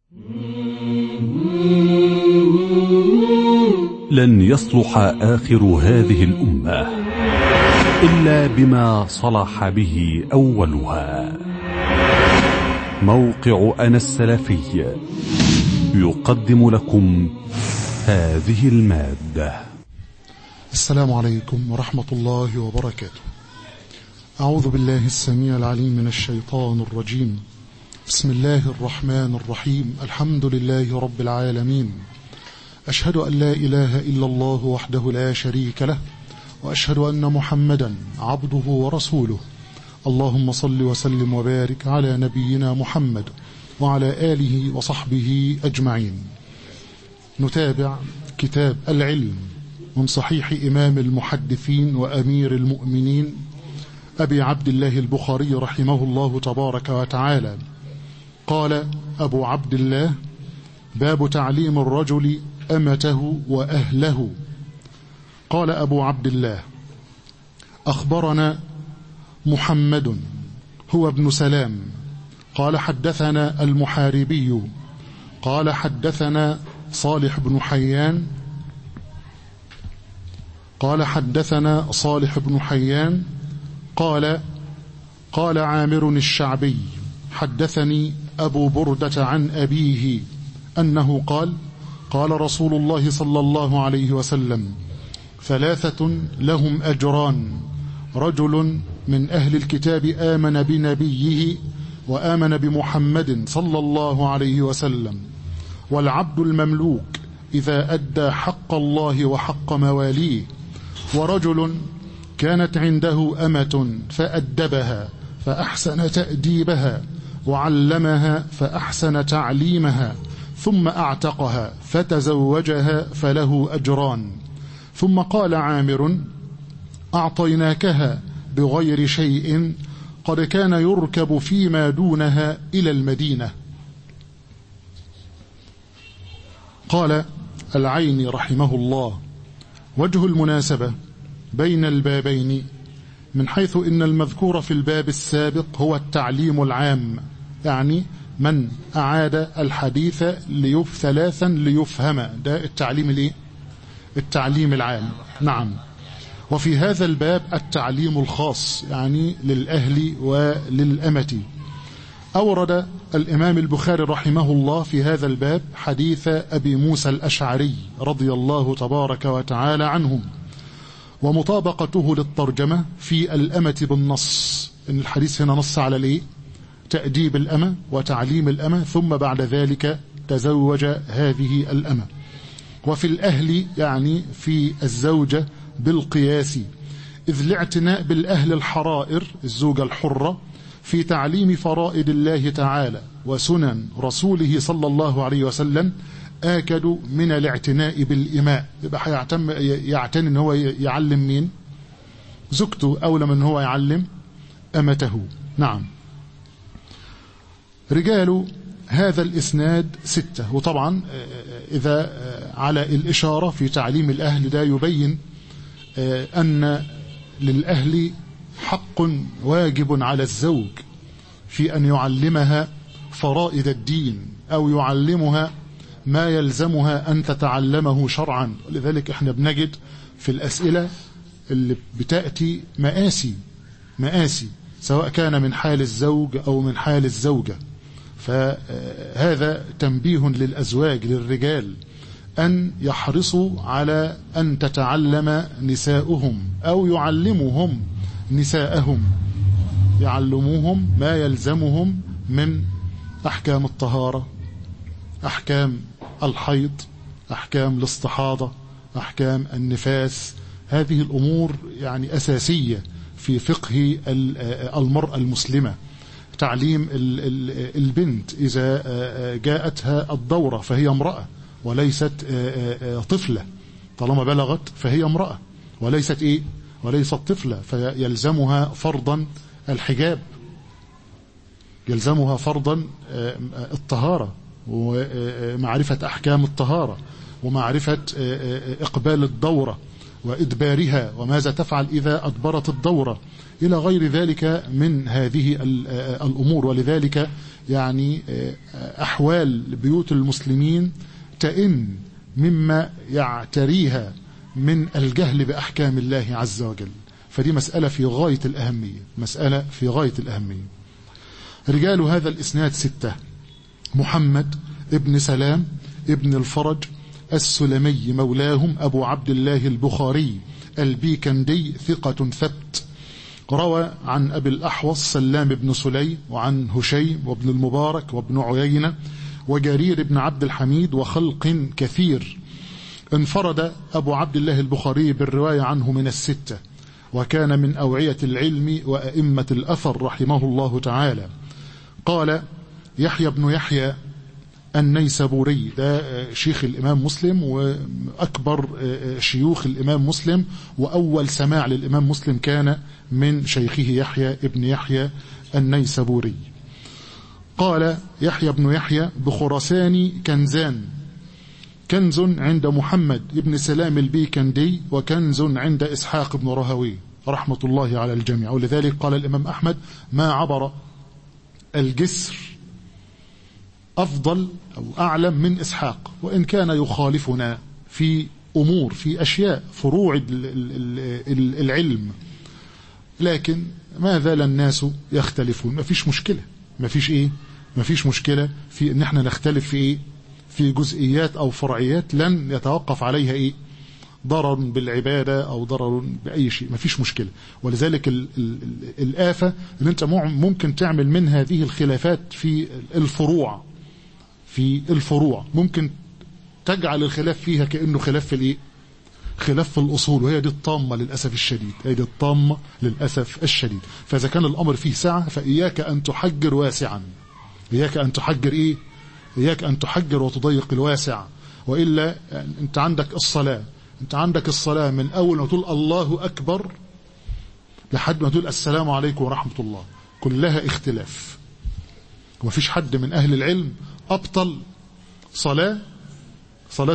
لن يصلح آخر هذه الأمة إلا بما صلح به أولها موقع أنا السلفي يقدم لكم هذه المادة السلام عليكم ورحمة الله وبركاته أعوذ بالله السميع العليم من الشيطان الرجيم بسم الله الرحمن الرحيم الحمد لله رب العالمين أشهد أن لا إله إلا الله وحده لا شريك له وأشهد أن محمدا عبده ورسوله اللهم صل وسلم وبارك على نبينا محمد وعلى آله وصحبه أجمعين نتابع كتاب العلم من صحيح إمام المحدثين وأمير المؤمنين أبي عبد الله البخاري رحمه الله تبارك وتعالى قال أبو عبد الله باب تعليم الرجل أمته وأهله قال أبو عبد الله أخبرنا محمد هو ابن سلام قال حدثنا المحاربي قال حدثنا صالح بن حيان قال حدثنا صالح بن حيان قال قال عامر الشعبي حدثني أبو بردة عن أبيه أنه قال قال رسول الله صلى الله عليه وسلم ثلاثة لهم أجران رجل من أهل الكتاب آمن بنبيه وآمن بمحمد صلى الله عليه وسلم والعبد المملوك إذا أدى حق الله وحق مواليه ورجل كانت عنده أمة فأدبها فأحسن تأديبها وعلمها فأحسن تعليمها ثم أعتقها فتزوجها فله أجران ثم قال عامر أعطيناكها بغير شيء قد كان يركب فيما دونها إلى المدينة قال العين رحمه الله وجه المناسبة بين البابين من حيث إن المذكور في الباب السابق هو التعليم العام يعني من أعاد الحديث ليف ثلاثا ليفهم ده التعليم الايه التعليم العام نعم وفي هذا الباب التعليم الخاص يعني للأهل وللأمة أورد الإمام البخاري رحمه الله في هذا الباب حديث أبي موسى الأشعري رضي الله تبارك وتعالى عنه ومطابقته للترجمة في الأمة بالنص إن الحديث هنا نص على الإيه تأديب الأمة وتعليم الأمة ثم بعد ذلك تزوج هذه الأمة وفي الأهل يعني في الزوجة بالقياس إذ الاعتناء بالأهل الحرائر الزوجة الحرة في تعليم فرائد الله تعالى وسنن رسوله صلى الله عليه وسلم آكد من الاعتناء بالإماء يبقى هيعتم يعتني ان هو يعلم مين زوجته أولى من هو يعلم أمته نعم رجال هذا الإسناد ستة وطبعا إذا على الإشارة في تعليم الأهل ده يبين أن للأهل حق واجب على الزوج في أن يعلمها فرائد الدين أو يعلمها ما يلزمها أن تتعلمه شرعا لذلك احنا بنجد في الأسئلة اللي بتأتي مآسي مآسي سواء كان من حال الزوج أو من حال الزوجة فهذا تنبيه للأزواج للرجال أن يحرصوا على أن تتعلم نساؤهم أو يعلمهم نساءهم يعلموهم ما يلزمهم من أحكام الطهارة أحكام الحيض أحكام الاستحاضة أحكام النفاس هذه الأمور يعني أساسية في فقه المرأة المسلمة تعليم البنت إذا جاءتها الدورة فهي امرأة وليست طفلة طالما بلغت فهي امرأة وليست إيه وليست طفلة فيلزمها فرضا الحجاب يلزمها فرضا الطهارة ومعرفة أحكام الطهارة ومعرفة إقبال الدورة وإدبارها وماذا تفعل إذا أدبرت الدورة إلى غير ذلك من هذه الأمور ولذلك يعني أحوال بيوت المسلمين تئن مما يعتريها من الجهل بأحكام الله عز وجل فدي مسألة في غاية الأهمية مسألة في غاية الأهمية رجال هذا الإسناد ستة محمد ابن سلام ابن الفرج السلمي مولاهم أبو عبد الله البخاري البيكندي ثقة ثبت روى عن أبي الأحوص سلام بن سليم وعن هشيم وابن المبارك وابن عيينة وجرير بن عبد الحميد وخلق كثير انفرد أبو عبد الله البخاري بالرواية عنه من الستة وكان من أوعية العلم وأئمة الأثر رحمه الله تعالى قال يحيى بن يحيى النيسابوري ده شيخ الإمام مسلم وأكبر شيوخ الإمام مسلم وأول سماع للإمام مسلم كان من شيخه يحيى ابن يحيى النيسابوري قال يحيى بن يحيى بخرسان كنزان كنز عند محمد بن سلام البيكندي وكنز عند إسحاق بن رهوي رحمة الله على الجميع ولذلك قال الإمام أحمد ما عبر الجسر أفضل أو أعلم من إسحاق وإن كان يخالفنا في أمور في أشياء فروع العلم لكن ما زال الناس يختلفون ما فيش مشكلة ما فيش إيه ما فيش مشكلة في إن احنا نختلف في إيه في جزئيات أو فرعيات لن يتوقف عليها إيه ضرر بالعبادة أو ضرر بأي شيء ما فيش مشكلة ولذلك ال ال الآفة أن أنت ممكن تعمل من هذه الخلافات في الفروع في الفروع ممكن تجعل الخلاف فيها كأنه خلاف في الإيه خلاف في الأصول وهي دي الطامة للأسف الشديد هي دي الطامة للأسف الشديد فإذا كان الأمر فيه سعة فإياك أن تحجر واسعا إياك أن تحجر إيه إياك أن تحجر وتضيق الواسع وإلا أنت عندك الصلاة أنت عندك الصلاة من أول ما تقول الله أكبر لحد ما تقول السلام عليكم ورحمة الله كلها اختلاف ومفيش حد من أهل العلم أبطل صلاة صلاة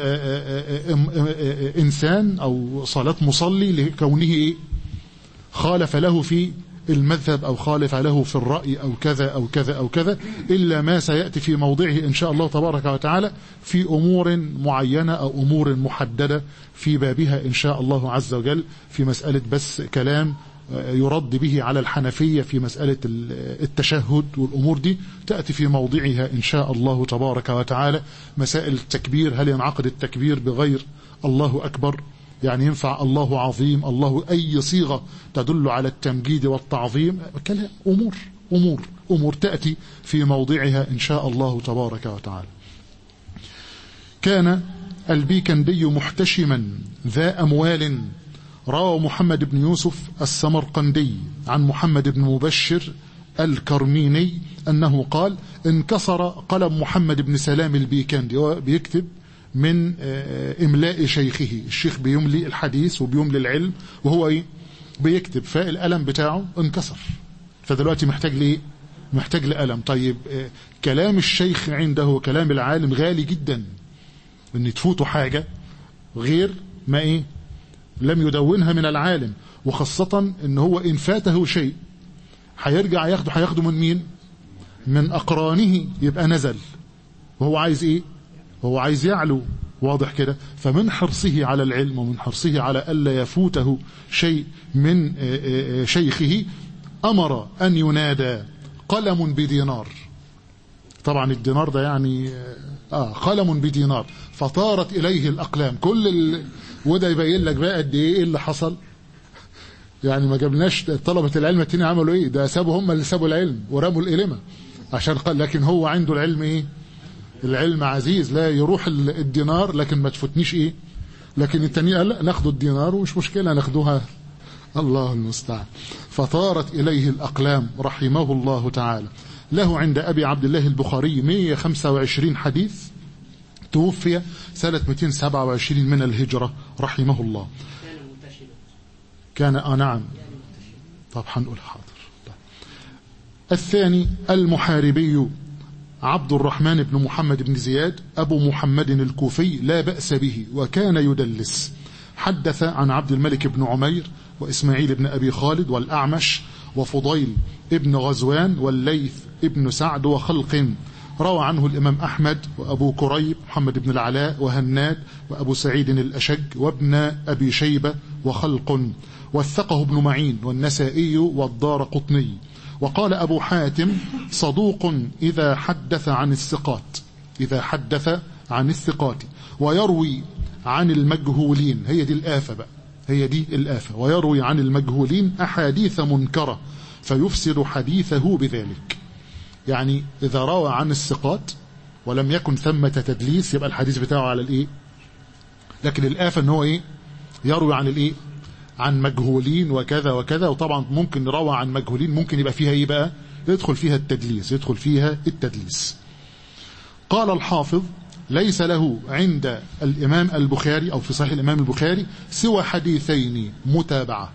إنسان أو صلاة مصلي لكونه إيه خالف له في المذهب أو خالف له في الرأي أو كذا أو كذا أو كذا إلا ما سيأتي في موضعه إن شاء الله تبارك وتعالى في أمور معينة أو أمور محددة في بابها إن شاء الله عز وجل في مسألة بس كلام يرد به على الحنفية في مسألة التشهد والأمور دي تأتي في موضعها إن شاء الله تبارك وتعالى مسائل التكبير هل ينعقد التكبير بغير الله أكبر يعني ينفع الله عظيم الله أي صيغة تدل على التمجيد والتعظيم كلام أمور أمور أمور تأتي في موضعها إن شاء الله تبارك وتعالى كان البيكندي محتشما ذا أموال روى محمد بن يوسف السمرقندي عن محمد بن مبشر الكرميني أنه قال انكسر قلم محمد بن سلام البيكندي هو بيكتب من إملاء شيخه الشيخ بيملي الحديث وبيملي العلم وهو إيه بيكتب فالقلم بتاعه انكسر فدلوقتي محتاج ليه محتاج لقلم طيب كلام الشيخ عنده كلام العالم غالي جدا ان تفوته حاجة غير ما ايه لم يدونها من العالم وخاصة ان هو ان فاته شيء هيرجع ياخده هياخده من مين من اقرانه يبقى نزل وهو عايز ايه وهو عايز يعلو واضح كده فمن حرصه على العلم ومن حرصه على ألا يفوته شيء من شيخه أمر أن ينادى قلم بدينار طبعا الدينار ده يعني آه قلم بدينار فطارت إليه الأقلام كل ال... وده يبين لك بقى قد إيه اللي حصل يعني ما جبناش طلبة العلم التاني عملوا إيه ده سابوا هم اللي سابوا العلم ورموا الإلمة عشان قال لكن هو عنده العلم إيه العلم عزيز لا يروح الدينار لكن ما تفوتنيش ايه لكن التانية قال لا ناخد الدينار ومش مشكلة ناخدوها الله المستعان فطارت إليه الأقلام رحمه الله تعالى له عند أبي عبد الله البخاري 125 حديث توفي سنة 227 من الهجرة رحمه الله كان آه نعم طب هنقول حاضر الثاني المحاربي عبد الرحمن بن محمد بن زياد أبو محمد الكوفي لا بأس به وكان يدلس حدث عن عبد الملك بن عمير وإسماعيل بن أبي خالد والأعمش وفضيل ابن غزوان والليث ابن سعد وخلق روى عنه الإمام أحمد وأبو كريب محمد بن العلاء وهناد وأبو سعيد الأشج وابن أبي شيبة وخلق وثقه ابن معين والنسائي والدار قطني وقال أبو حاتم صدوق إذا حدث عن الثقات إذا حدث عن الثقات ويروي عن المجهولين هي دي الآفة بقى هي دي الآفة ويروي عن المجهولين أحاديث منكرة فيفسد حديثه بذلك يعني إذا روى عن الثقات ولم يكن ثمة تدليس يبقى الحديث بتاعه على الإيه لكن الآفة أنه إيه يروي عن الإيه عن مجهولين وكذا وكذا وطبعا ممكن روى عن مجهولين ممكن يبقى فيها إيه بقى يدخل فيها التدليس يدخل فيها التدليس قال الحافظ ليس له عند الإمام البخاري أو في صحيح الإمام البخاري سوى حديثين متابعة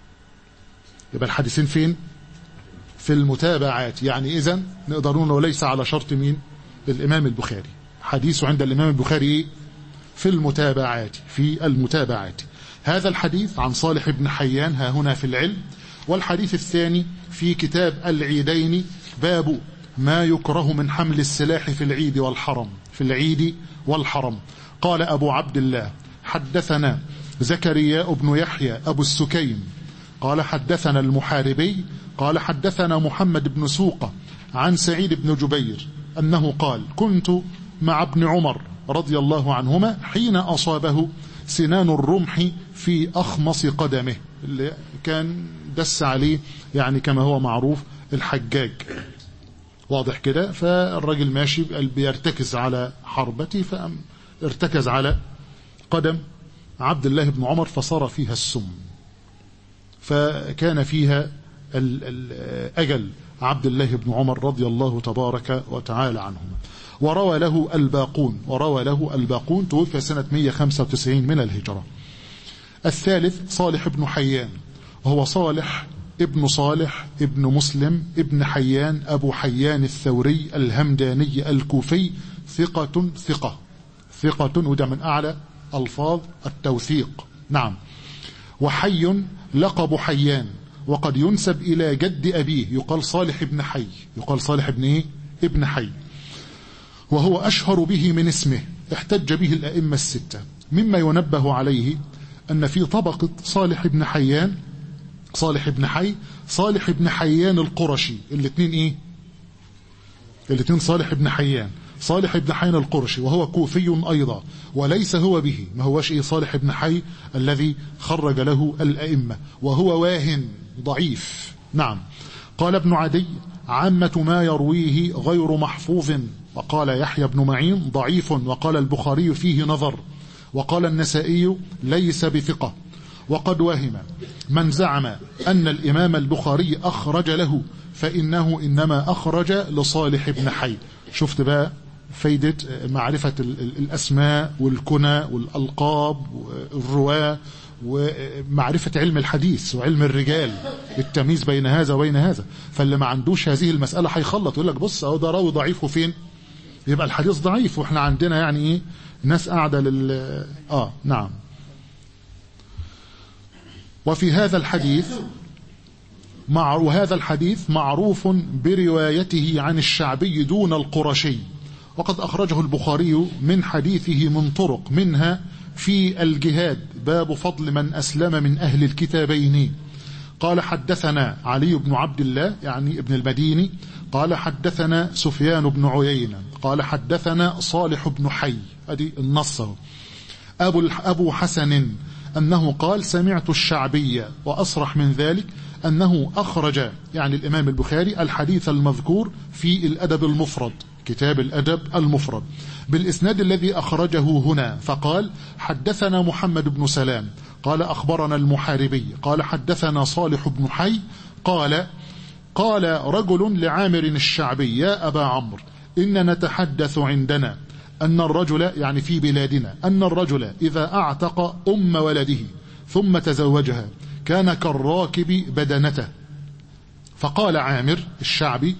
يبقى الحديثين فين في المتابعات يعني إذا نقدر نقول ليس على شرط مين الإمام البخاري حديثه عند الإمام البخاري إيه؟ في المتابعات في المتابعات هذا الحديث عن صالح بن حيان ها هنا في العلم والحديث الثاني في كتاب العيدين باب ما يكره من حمل السلاح في العيد والحرم في العيد والحرم قال أبو عبد الله حدثنا زكريا بن يحيى أبو السكيم قال حدثنا المحاربي قال حدثنا محمد بن سوقة عن سعيد بن جبير أنه قال كنت مع ابن عمر رضي الله عنهما حين أصابه سنان الرمح في أخمص قدمه اللي كان دس عليه يعني كما هو معروف الحجاج واضح كده فالراجل ماشي بيرتكز على حربتي فارتكز على قدم عبد الله بن عمر فصار فيها السم فكان فيها أجل عبد الله بن عمر رضي الله تبارك وتعالى عنهما وروى له الباقون وروى له الباقون توفي سنة 195 من الهجرة الثالث صالح بن حيان وهو صالح ابن صالح ابن مسلم ابن حيان أبو حيان الثوري الهمداني الكوفي ثقة ثقة ثقة وده من أعلى ألفاظ التوثيق نعم وحي لقب حيان وقد ينسب إلى جد أبيه يقال صالح ابن حي يقال صالح ابن إيه؟ ابن حي وهو أشهر به من اسمه احتج به الأئمة الستة مما ينبه عليه أن في طبقة صالح بن حيان صالح بن حي صالح بن حيان القرشي الاثنين ايه الاثنين صالح بن حيان صالح بن حيان القرشي وهو كوفي أيضا وليس هو به ما هوش ايه صالح بن حي الذي خرج له الأئمة وهو واهن ضعيف نعم قال ابن عدي عامة ما يرويه غير محفوظ وقال يحيى بن معين ضعيف وقال البخاري فيه نظر وقال النسائي ليس بثقة وقد وهم من زعم أن الإمام البخاري أخرج له فإنه إنما أخرج لصالح بن حي شفت بقى فايدة معرفة الأسماء والكنى والألقاب والرواة ومعرفة علم الحديث وعلم الرجال التمييز بين هذا وبين هذا فاللي ما عندوش هذه المسألة هيخلط يقول لك بص اهو ده راوي ضعيف وفين يبقى الحديث ضعيف واحنا عندنا يعني ايه ناس قاعدة لل اه نعم وفي هذا الحديث مع وهذا الحديث معروف بروايته عن الشعبي دون القرشي وقد أخرجه البخاري من حديثه من طرق منها في الجهاد باب فضل من أسلم من أهل الكتابين قال حدثنا علي بن عبد الله يعني ابن المديني قال حدثنا سفيان بن عيينة قال حدثنا صالح بن حي أدي النص أبو, أبو حسن أنه قال سمعت الشعبية وأصرح من ذلك أنه أخرج يعني الإمام البخاري الحديث المذكور في الأدب المفرد كتاب الأدب المفرد بالإسناد الذي أخرجه هنا فقال حدثنا محمد بن سلام قال أخبرنا المحاربي قال حدثنا صالح بن حي قال قال رجل لعامر الشعبي يا أبا عمرو إن نتحدث عندنا أن الرجل يعني في بلادنا أن الرجل إذا أعتق أم ولده ثم تزوجها كان كالراكب بدنته فقال عامر الشعبي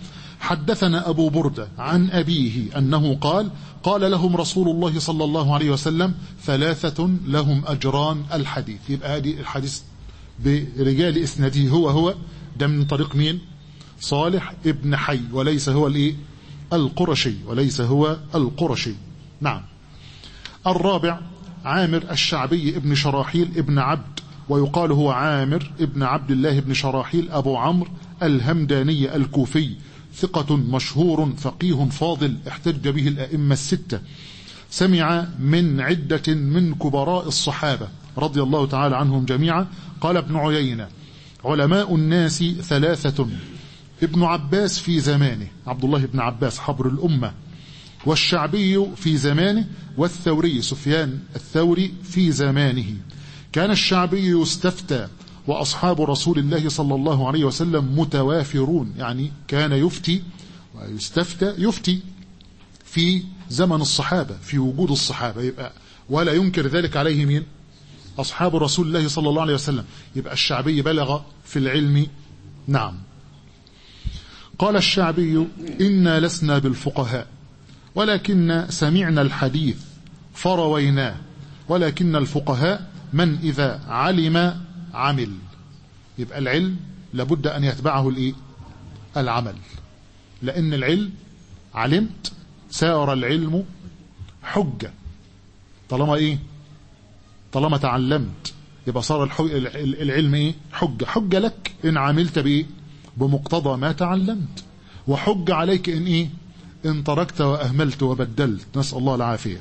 حدثنا أبو بردة عن أبيه أنه قال قال لهم رسول الله صلى الله عليه وسلم ثلاثة لهم أجران الحديث يبقى هذه الحديث برجال إسناده هو هو ده من طريق مين صالح ابن حي وليس هو الايه القرشي وليس هو القرشي نعم الرابع عامر الشعبي ابن شراحيل ابن عبد ويقال هو عامر ابن عبد الله بن شراحيل أبو عمرو الهمداني الكوفي ثقة مشهور فقيه فاضل احتج به الأئمة الستة سمع من عدة من كبراء الصحابة رضي الله تعالى عنهم جميعا قال ابن عيينة علماء الناس ثلاثة ابن عباس في زمانه عبد الله بن عباس حبر الأمة والشعبي في زمانه والثوري سفيان الثوري في زمانه كان الشعبي يستفتى وأصحاب رسول الله صلى الله عليه وسلم متوافرون يعني كان يفتي ويستفتى يفتي في زمن الصحابة في وجود الصحابة يبقى ولا ينكر ذلك عليه مين أصحاب رسول الله صلى الله عليه وسلم يبقى الشعبي بلغ في العلم نعم قال الشعبي إنا لسنا بالفقهاء ولكن سمعنا الحديث فرويناه ولكن الفقهاء من إذا علم عمل يبقى العلم لابد أن يتبعه الإيه؟ العمل لأن العلم علمت سار العلم حجة طالما إيه طالما تعلمت يبقى صار العلم إيه حجة حجة لك إن عملت بإيه بمقتضى ما تعلمت وحج عليك إن إيه إن تركت وأهملت وبدلت نسأل الله العافية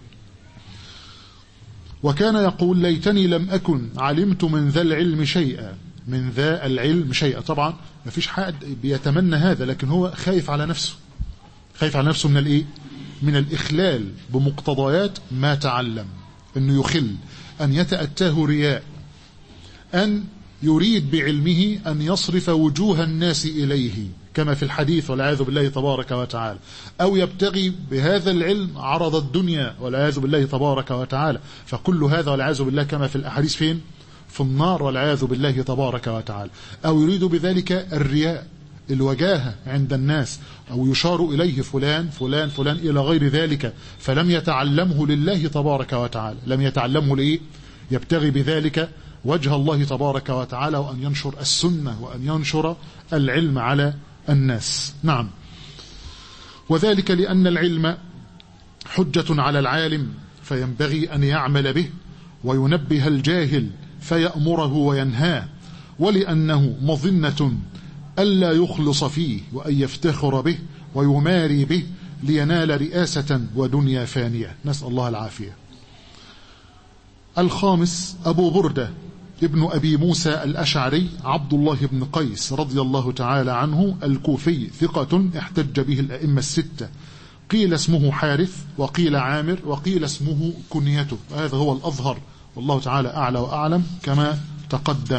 وكان يقول ليتني لم أكن علمت من ذا العلم شيئا من ذا العلم شيئا طبعا ما فيش حد بيتمنى هذا لكن هو خايف على نفسه خايف على نفسه من الايه من الإخلال بمقتضيات ما تعلم أنه يخل أن يتأتاه رياء أن يريد بعلمه أن يصرف وجوه الناس إليه كما في الحديث والعياذ بالله تبارك وتعالى أو يبتغي بهذا العلم عرض الدنيا والعياذ بالله تبارك وتعالى فكل هذا والعياذ بالله كما في الأحاديث فين في النار والعياذ بالله تبارك وتعالى أو يريد بذلك الرياء الوجاهة عند الناس أو يشار إليه فلان فلان فلان إلى غير ذلك فلم يتعلمه لله تبارك وتعالى لم يتعلمه لإيه يبتغي بذلك وجه الله تبارك وتعالى وأن ينشر السنة وأن ينشر العلم على الناس نعم وذلك لأن العلم حجة على العالم فينبغي أن يعمل به وينبه الجاهل فيأمره وينهاه ولأنه مظنة ألا يخلص فيه وأن يفتخر به ويماري به لينال رئاسة ودنيا فانية نسأل الله العافية الخامس أبو بردة ابن أبي موسى الأشعري عبد الله بن قيس رضي الله تعالى عنه الكوفي ثقة احتج به الأئمة الستة قيل اسمه حارث وقيل عامر وقيل اسمه كنيته هذا هو الأظهر والله تعالى أعلى وأعلم كما تقدم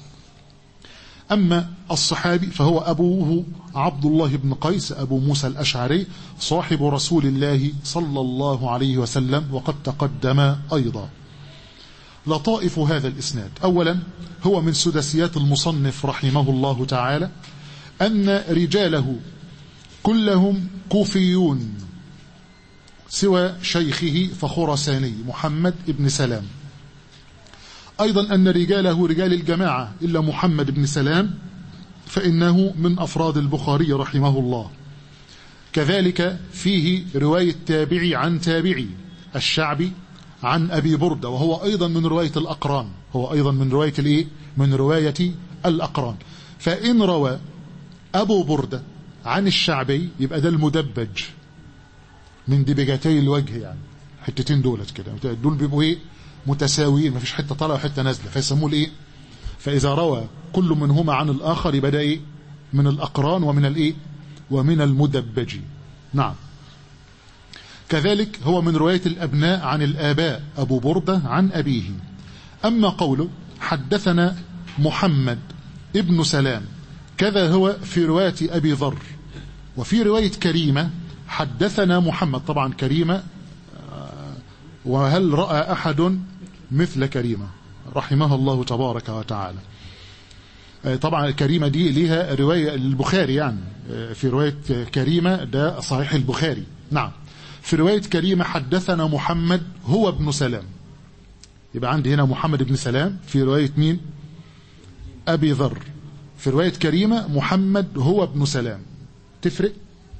أما الصحابي فهو أبوه عبد الله بن قيس أبو موسى الأشعري صاحب رسول الله صلى الله عليه وسلم وقد تقدم أيضا لطائف هذا الإسناد أولا هو من سدسيات المصنف رحمه الله تعالى أن رجاله كلهم كوفيون سوى شيخه فخرساني محمد بن سلام أيضا أن رجاله رجال الجماعة إلا محمد بن سلام فإنه من أفراد البخاري رحمه الله كذلك فيه رواية تابعي عن تابعي الشعبي عن أبي بردة وهو أيضا من رواية الأقران هو أيضا من رواية الإيه؟ من رواية الأقران فإن روى أبو بردة عن الشعبي يبقى ده المدبج من دبجتي الوجه يعني حتتين دولت كده دول بيبقوا ايه متساويين مفيش حته طالعه وحته نازله فيسموه الايه فاذا روى كل منهما عن الاخر يبقى ده ايه من الاقران ومن الايه ومن المدبج نعم كذلك هو من روايه الابناء عن الاباء ابو برده عن ابيه اما قوله حدثنا محمد ابن سلام كذا هو في روايه ابي ذر وفي روايه كريمه حدثنا محمد طبعا كريمه وهل راى احد مثل كريمه رحمها الله تبارك وتعالى طبعا كريمة دي ليها رواية البخاري يعني في رواية كريمة ده صحيح البخاري نعم في رواية كريمة حدثنا محمد هو ابن سلام يبقى عندي هنا محمد بن سلام في رواية مين أبي ذر في رواية كريمة محمد هو ابن سلام تفرق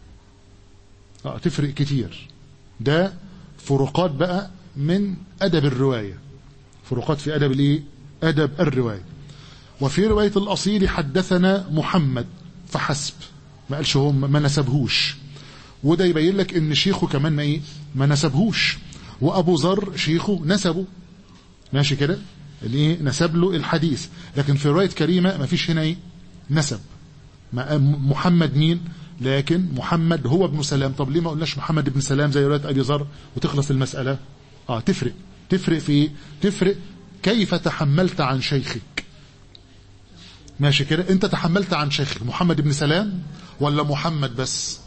اه تفرق كتير ده فروقات بقى من أدب الرواية فروقات في أدب الايه أدب الرواية وفي رواية الأصيل حدثنا محمد فحسب ما قالش هو ما نسبهوش وده يبين لك ان شيخه كمان ما ايه ما نسبهوش وابو ذر شيخه نسبه ماشي كده اللي ايه نسب له الحديث لكن في روايه كريمه ما فيش هنا ايه نسب محمد مين لكن محمد هو ابن سلام طب ليه ما قلناش محمد ابن سلام زي روايه ابي ذر وتخلص المساله اه تفرق تفرق في ايه تفرق كيف تحملت عن شيخك ماشي كده انت تحملت عن شيخك محمد بن سلام ولا محمد بس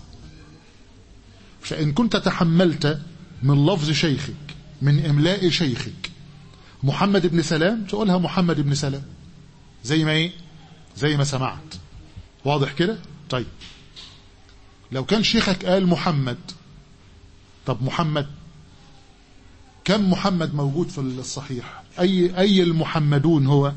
فإن كنت تحملت من لفظ شيخك من إملاء شيخك محمد بن سلام تقولها محمد بن سلام زي ما ايه زي ما سمعت واضح كده طيب لو كان شيخك قال محمد طب محمد كم محمد موجود في الصحيح أي, أي المحمدون هو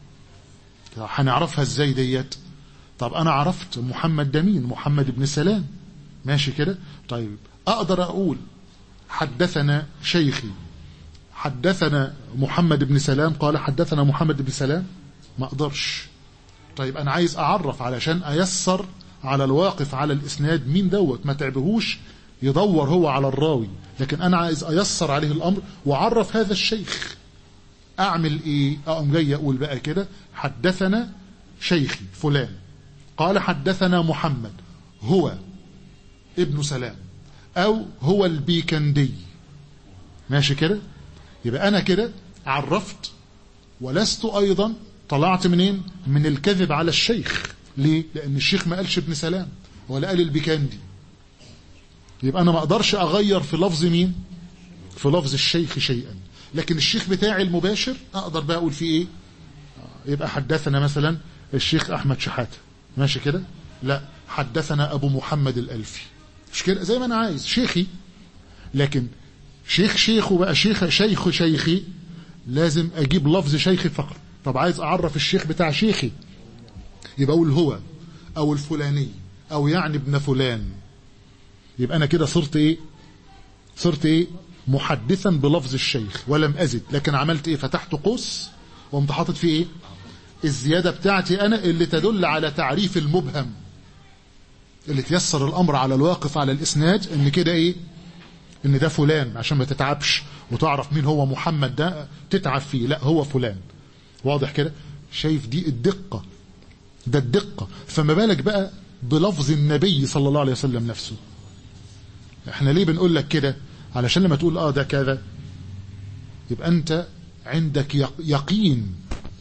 هنعرفها ازاي ديت طب أنا عرفت محمد ده مين محمد بن سلام ماشي كده طيب أقدر أقول حدثنا شيخي حدثنا محمد بن سلام قال حدثنا محمد بن سلام ما أقدرش طيب أنا عايز أعرف علشان أيسر على الواقف على الإسناد مين دوت ما تعبهوش يدور هو على الراوي لكن أنا عايز أيسر عليه الأمر وأعرف هذا الشيخ أعمل إيه أقوم جاي أقول بقى كده حدثنا شيخي فلان قال حدثنا محمد هو ابن سلام او هو البيكندي ماشي كده يبقى انا كده عرفت ولست ايضا طلعت منين من الكذب على الشيخ ليه لان الشيخ ما قالش ابن سلام ولا قال البيكندي يبقى انا ما اقدرش اغير في لفظ مين في لفظ الشيخ شيئا لكن الشيخ بتاعي المباشر اقدر بقى اقول فيه ايه يبقى حدثنا مثلا الشيخ احمد شحاته ماشي كده لا حدثنا ابو محمد الالفي مش كده زي ما انا عايز شيخي لكن شيخ شيخه بقى شيخ شيخ شيخي لازم اجيب لفظ شيخي فقط طب عايز اعرف الشيخ بتاع شيخي يبقى اقول هو او الفلاني او يعني ابن فلان يبقى انا كده صرت ايه صرت ايه محدثا بلفظ الشيخ ولم ازد لكن عملت ايه فتحت قوس وقمت حاطط فيه ايه الزيادة بتاعتي انا اللي تدل على تعريف المبهم اللي تيسر الامر على الواقف على الاسناد ان كده ايه ان ده فلان عشان ما تتعبش وتعرف مين هو محمد ده تتعب فيه لا هو فلان واضح كده شايف دي الدقة ده الدقة فما بالك بقى بلفظ النبي صلى الله عليه وسلم نفسه احنا ليه بنقول لك كده علشان لما تقول اه ده كذا يبقى انت عندك يقين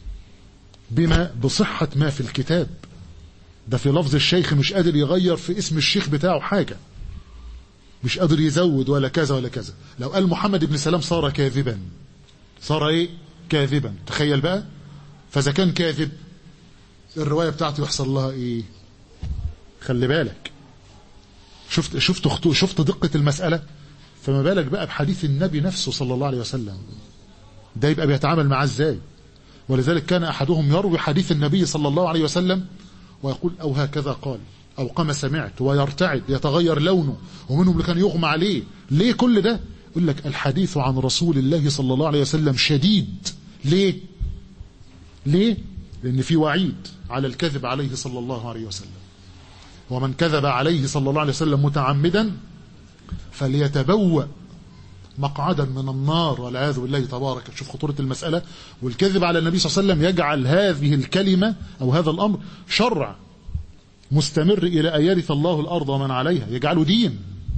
بما بصحة ما في الكتاب ده في لفظ الشيخ مش قادر يغير في اسم الشيخ بتاعه حاجة مش قادر يزود ولا كذا ولا كذا لو قال محمد بن سلام صار كاذبا صار ايه كاذبا تخيل بقى فاذا كان كاذب الرواية بتاعته يحصل لها ايه خلي بالك شفت شفت خطو شفت دقة المسألة فما بالك بقى بحديث النبي نفسه صلى الله عليه وسلم ده يبقى بيتعامل معاه ازاي ولذلك كان احدهم يروي حديث النبي صلى الله عليه وسلم ويقول او هكذا قال او قام سمعت ويرتعد يتغير لونه ومنهم اللي كان يغمى عليه ليه كل ده يقول لك الحديث عن رسول الله صلى الله عليه وسلم شديد ليه ليه لان في وعيد على الكذب عليه صلى الله عليه وسلم ومن كذب عليه صلى الله عليه وسلم متعمدا فليتبوأ مقعدا من النار والعياذ بالله تبارك شوف خطورة المسألة والكذب على النبي صلى الله عليه وسلم يجعل هذه الكلمة أو هذا الأمر شرع مستمر إلى أن يرث الله الأرض ومن عليها يجعله دين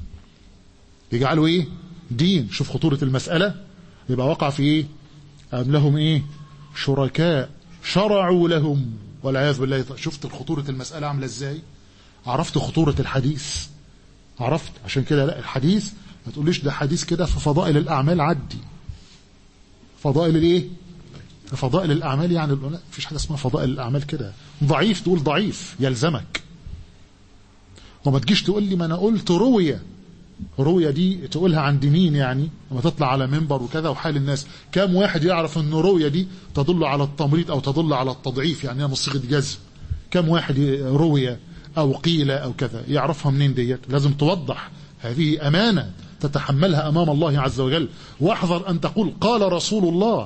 يجعله إيه دين شوف خطورة المسألة يبقى وقع في إيه أم لهم إيه شركاء شرعوا لهم والعياذ بالله شفت خطورة المسألة عاملة إزاي عرفت خطورة الحديث عرفت عشان كده لا الحديث ما تقوليش ده حديث كده في فضائل الأعمال عدي فضائل الايه فضائل الأعمال يعني لا مفيش حاجة اسمها فضائل الأعمال كده ضعيف تقول ضعيف يلزمك وما تجيش تقول لي ما أنا قلت روية روية دي تقولها عند مين يعني لما تطلع على منبر وكذا وحال الناس كام واحد يعرف ان روية دي تدل على التمريض او تدل على التضعيف يعني هي صيغه جزم كم واحد روية او قيل او كذا يعرفها منين ديت لازم توضح هذه امانة تتحملها امام الله عز وجل واحذر ان تقول قال رسول الله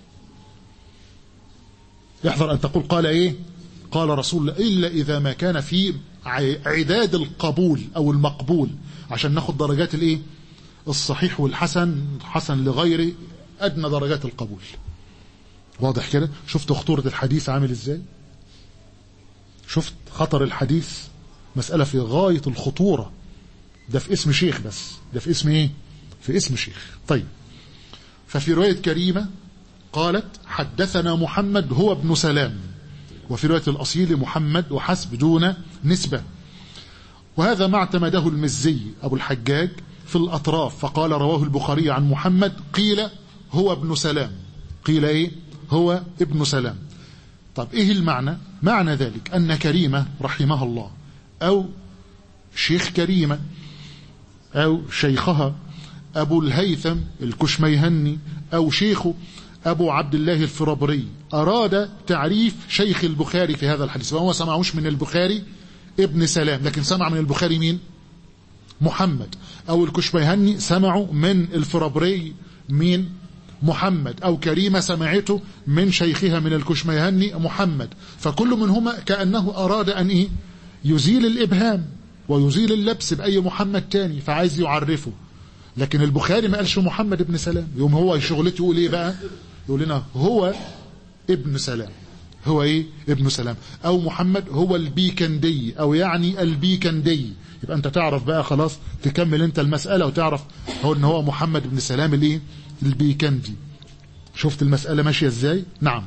يحذر ان تقول قال ايه قال رسول الله الا اذا ما كان في عداد القبول او المقبول عشان ناخد درجات الايه الصحيح والحسن حسن لغيره ادنى درجات القبول واضح كده شفت خطورة الحديث عامل ازاي شفت خطر الحديث مسألة في غاية الخطورة ده في اسم شيخ بس ده في اسم ايه في اسم شيخ طيب ففي رواية كريمة قالت حدثنا محمد هو ابن سلام وفي رواية الأصيل محمد وحسب دون نسبة وهذا ما اعتمده المزي أبو الحجاج في الأطراف فقال رواه البخاري عن محمد قيل هو ابن سلام قيل إيه هو ابن سلام طب إيه المعنى معنى ذلك أن كريمة رحمها الله أو شيخ كريمة أو شيخها أبو الهيثم الكشميهني أو شيخه أبو عبد الله الفرابري أراد تعريف شيخ البخاري في هذا الحديث وهو سمعوش من البخاري ابن سلام لكن سمع من البخاري مين محمد أو الكشميهني سمعوا من الفرابري مين محمد أو كريمة سمعته من شيخها من الكشميهني محمد فكل منهما كأنه أراد أن إيه يزيل الإبهام ويزيل اللبس بأي محمد تاني فعايز يعرفه لكن البخاري ما قالش محمد ابن سلام يوم هو شغلته يقول ايه بقى يقول لنا هو ابن سلام هو ايه ابن سلام او محمد هو البيكندي او يعني البيكندي يبقى انت تعرف بقى خلاص تكمل انت المسألة وتعرف هو ان هو محمد بن سلام الايه البيكندي شفت المسألة ماشية ازاي نعم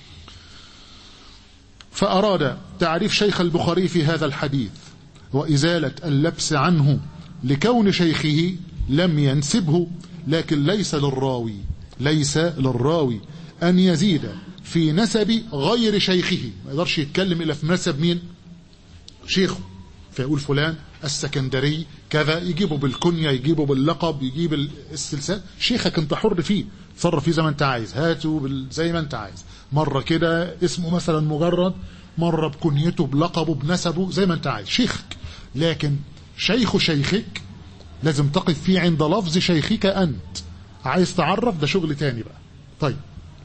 فأراد تعريف شيخ البخاري في هذا الحديث وإزالة اللبس عنه لكون شيخه لم ينسبه لكن ليس للراوي ليس للراوي أن يزيد في نسب غير شيخه ما يقدرش يتكلم إلا في نسب مين شيخه فيقول فلان السكندري كذا يجيبه بالكنية يجيبه باللقب يجيب السلسال شيخك انت حر فيه تصرف فيه زي ما انت عايز هاته زي ما انت عايز مرة كده اسمه مثلا مجرد مرة بكنيته بلقبه بنسبه زي ما انت عايز شيخك لكن شيخ شيخك لازم تقف فيه عند لفظ شيخك أنت عايز تعرف ده شغل تاني بقى طيب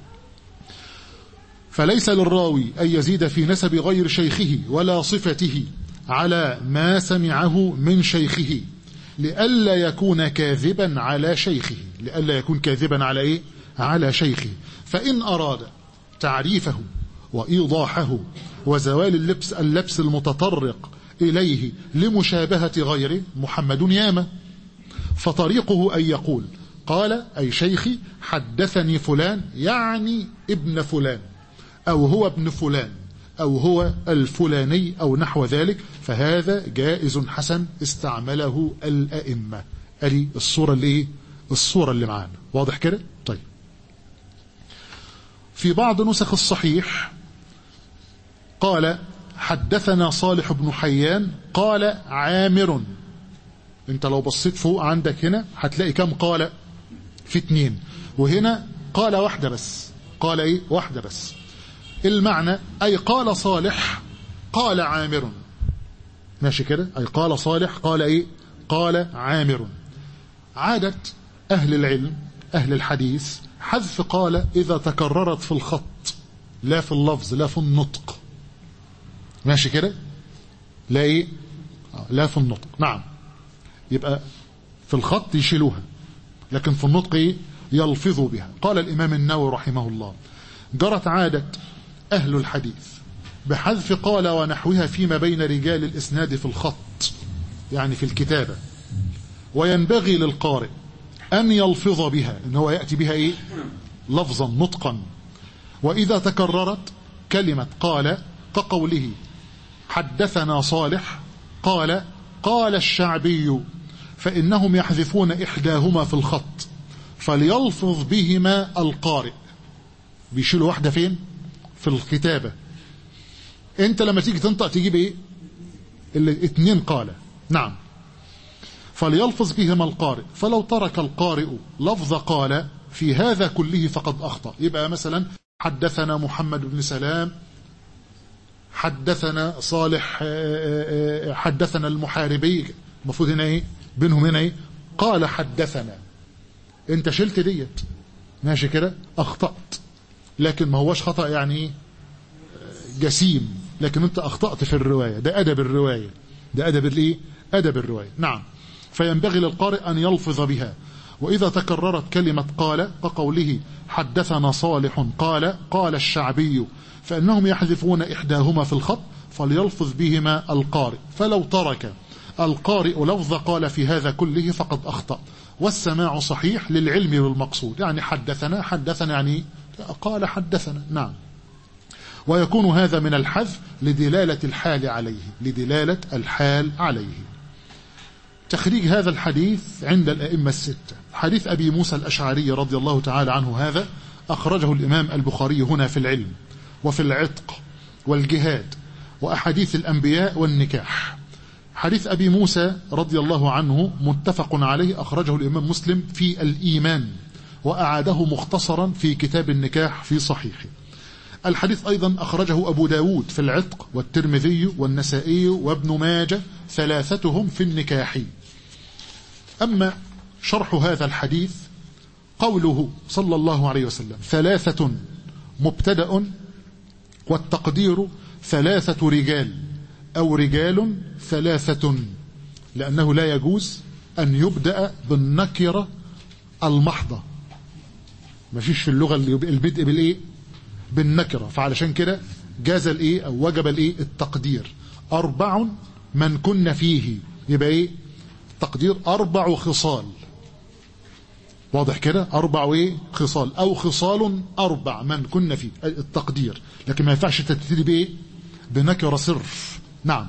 فليس للراوي أن يزيد في نسب غير شيخه ولا صفته على ما سمعه من شيخه لئلا يكون كاذبا على شيخه لئلا يكون كاذبا على إيه؟ على شيخه فإن أراد تعريفه وإيضاحه وزوال اللبس اللبس المتطرق إليه لمشابهة غيره محمد ياما فطريقه أن يقول قال أي شيخي حدثني فلان يعني ابن فلان أو هو ابن فلان أو هو الفلاني أو نحو ذلك فهذا جائز حسن استعمله الأئمة أدي الصورة اللي إيه؟ الصورة اللي معانا واضح كده طيب في بعض نسخ الصحيح قال حدثنا صالح بن حيان قال عامر انت لو بصيت فوق عندك هنا هتلاقي كم قال في اتنين وهنا قال واحدة بس قال ايه واحدة بس المعنى اي قال صالح قال عامر ماشي كده اي قال صالح قال ايه قال عامر عادة اهل العلم اهل الحديث حذف قال اذا تكررت في الخط لا في اللفظ لا في النطق ماشي كده لا ايه لا في النطق نعم يبقى في الخط يشيلوها لكن في النطق ايه يلفظوا بها قال الامام النووي رحمه الله جرت عادة اهل الحديث بحذف قال ونحوها فيما بين رجال الاسناد في الخط يعني في الكتابة وينبغي للقارئ ان يلفظ بها ان هو يأتي بها ايه لفظا نطقا واذا تكررت كلمة قال كقوله حدثنا صالح قال قال الشعبي فإنهم يحذفون إحداهما في الخط فليلفظ بهما القارئ بيشيلوا واحدة فين في الكتابة انت لما تيجي تنطق تجيب ايه اللي اتنين قال نعم فليلفظ بهما القارئ فلو ترك القارئ لفظ قال في هذا كله فقد أخطأ يبقى مثلا حدثنا محمد بن سلام حدثنا صالح حدثنا المحاربي المفروض هنا ايه بينهم هنا ايه قال حدثنا انت شلت ديت ماشي كده اخطأت لكن ما هوش خطأ يعني ايه جسيم لكن انت اخطأت في الرواية ده ادب الرواية ده ادب الايه ادب الرواية نعم فينبغي للقارئ ان يلفظ بها وإذا تكررت كلمة قال كقوله حدثنا صالح قال قال الشعبي فإنهم يحذفون إحداهما في الخط فليلفظ بهما القارئ فلو ترك القارئ لفظ قال في هذا كله فقد أخطأ والسماع صحيح للعلم بالمقصود يعني حدثنا حدثنا يعني قال حدثنا نعم ويكون هذا من الحذف لدلالة الحال عليه لدلالة الحال عليه تخريج هذا الحديث عند الأئمة الستة حديث أبي موسى الأشعري رضي الله تعالى عنه هذا أخرجه الإمام البخاري هنا في العلم وفي العتق والجهاد وأحاديث الأنبياء والنكاح حديث أبي موسى رضي الله عنه متفق عليه أخرجه الإمام مسلم في الإيمان وأعاده مختصرا في كتاب النكاح في صحيحه الحديث أيضا أخرجه أبو داود في العتق والترمذي والنسائي وابن ماجة ثلاثتهم في النكاح أما شرح هذا الحديث قوله صلى الله عليه وسلم ثلاثة مبتدأ والتقدير ثلاثة رجال أو رجال ثلاثة لأنه لا يجوز أن يبدأ بالنكرة المحضة ما فيش في اللغة البدء بالإيه بالنكرة فعلشان كده جاز الإيه أو وجب الإيه التقدير أربع من كن فيه يبقى إيه تقدير أربع خصال واضح كده أربع إيه خصال أو خصال أربع من كن فيه التقدير لكن ما ينفعش تبتدي بإيه بنكرة صرف نعم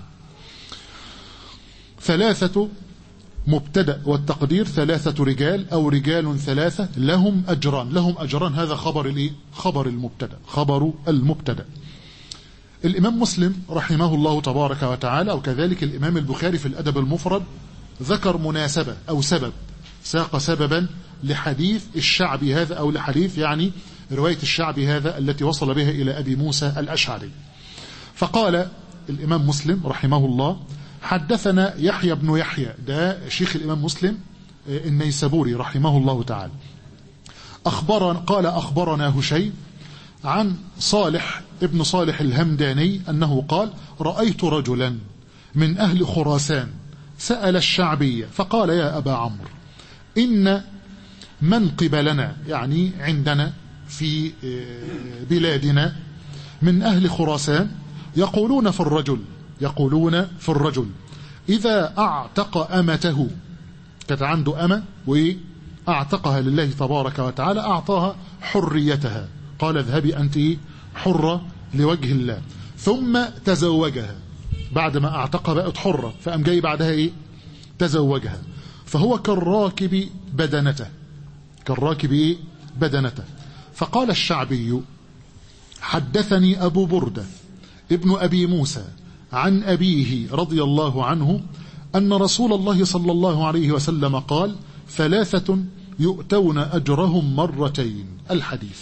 ثلاثة مبتدأ والتقدير ثلاثة رجال أو رجال ثلاثة لهم أجران لهم أجران هذا خبر الإيه خبر المبتدأ خبر المبتدأ الإمام مسلم رحمه الله تبارك وتعالى وكذلك الإمام البخاري في الأدب المفرد ذكر مناسبة أو سبب ساق سببا لحديث الشعب هذا أو لحديث يعني رواية الشعب هذا التي وصل بها إلى أبي موسى الأشعري فقال الإمام مسلم رحمه الله حدثنا يحيى بن يحيى ده شيخ الإمام مسلم النيسابوري رحمه الله تعالى أخبرنا قال أخبرنا هشيم عن صالح ابن صالح الهمداني أنه قال رأيت رجلا من أهل خراسان سأل الشعبية فقال يا أبا عمرو إن من قبلنا يعني عندنا في بلادنا من أهل خراسان يقولون في الرجل يقولون في الرجل إذا أعتق أمته كانت عنده أمة وأعتقها لله تبارك وتعالى أعطاها حريتها قال اذهبي أنت حرة لوجه الله ثم تزوجها بعد ما أعتقها بقت حرة فأم جاي بعدها إيه تزوجها فهو كالراكب بدنته كالراكب إيه بدنته فقال الشعبي حدثني أبو بردة ابن أبي موسى عن أبيه رضي الله عنه أن رسول الله صلى الله عليه وسلم قال ثلاثة يؤتون أجرهم مرتين الحديث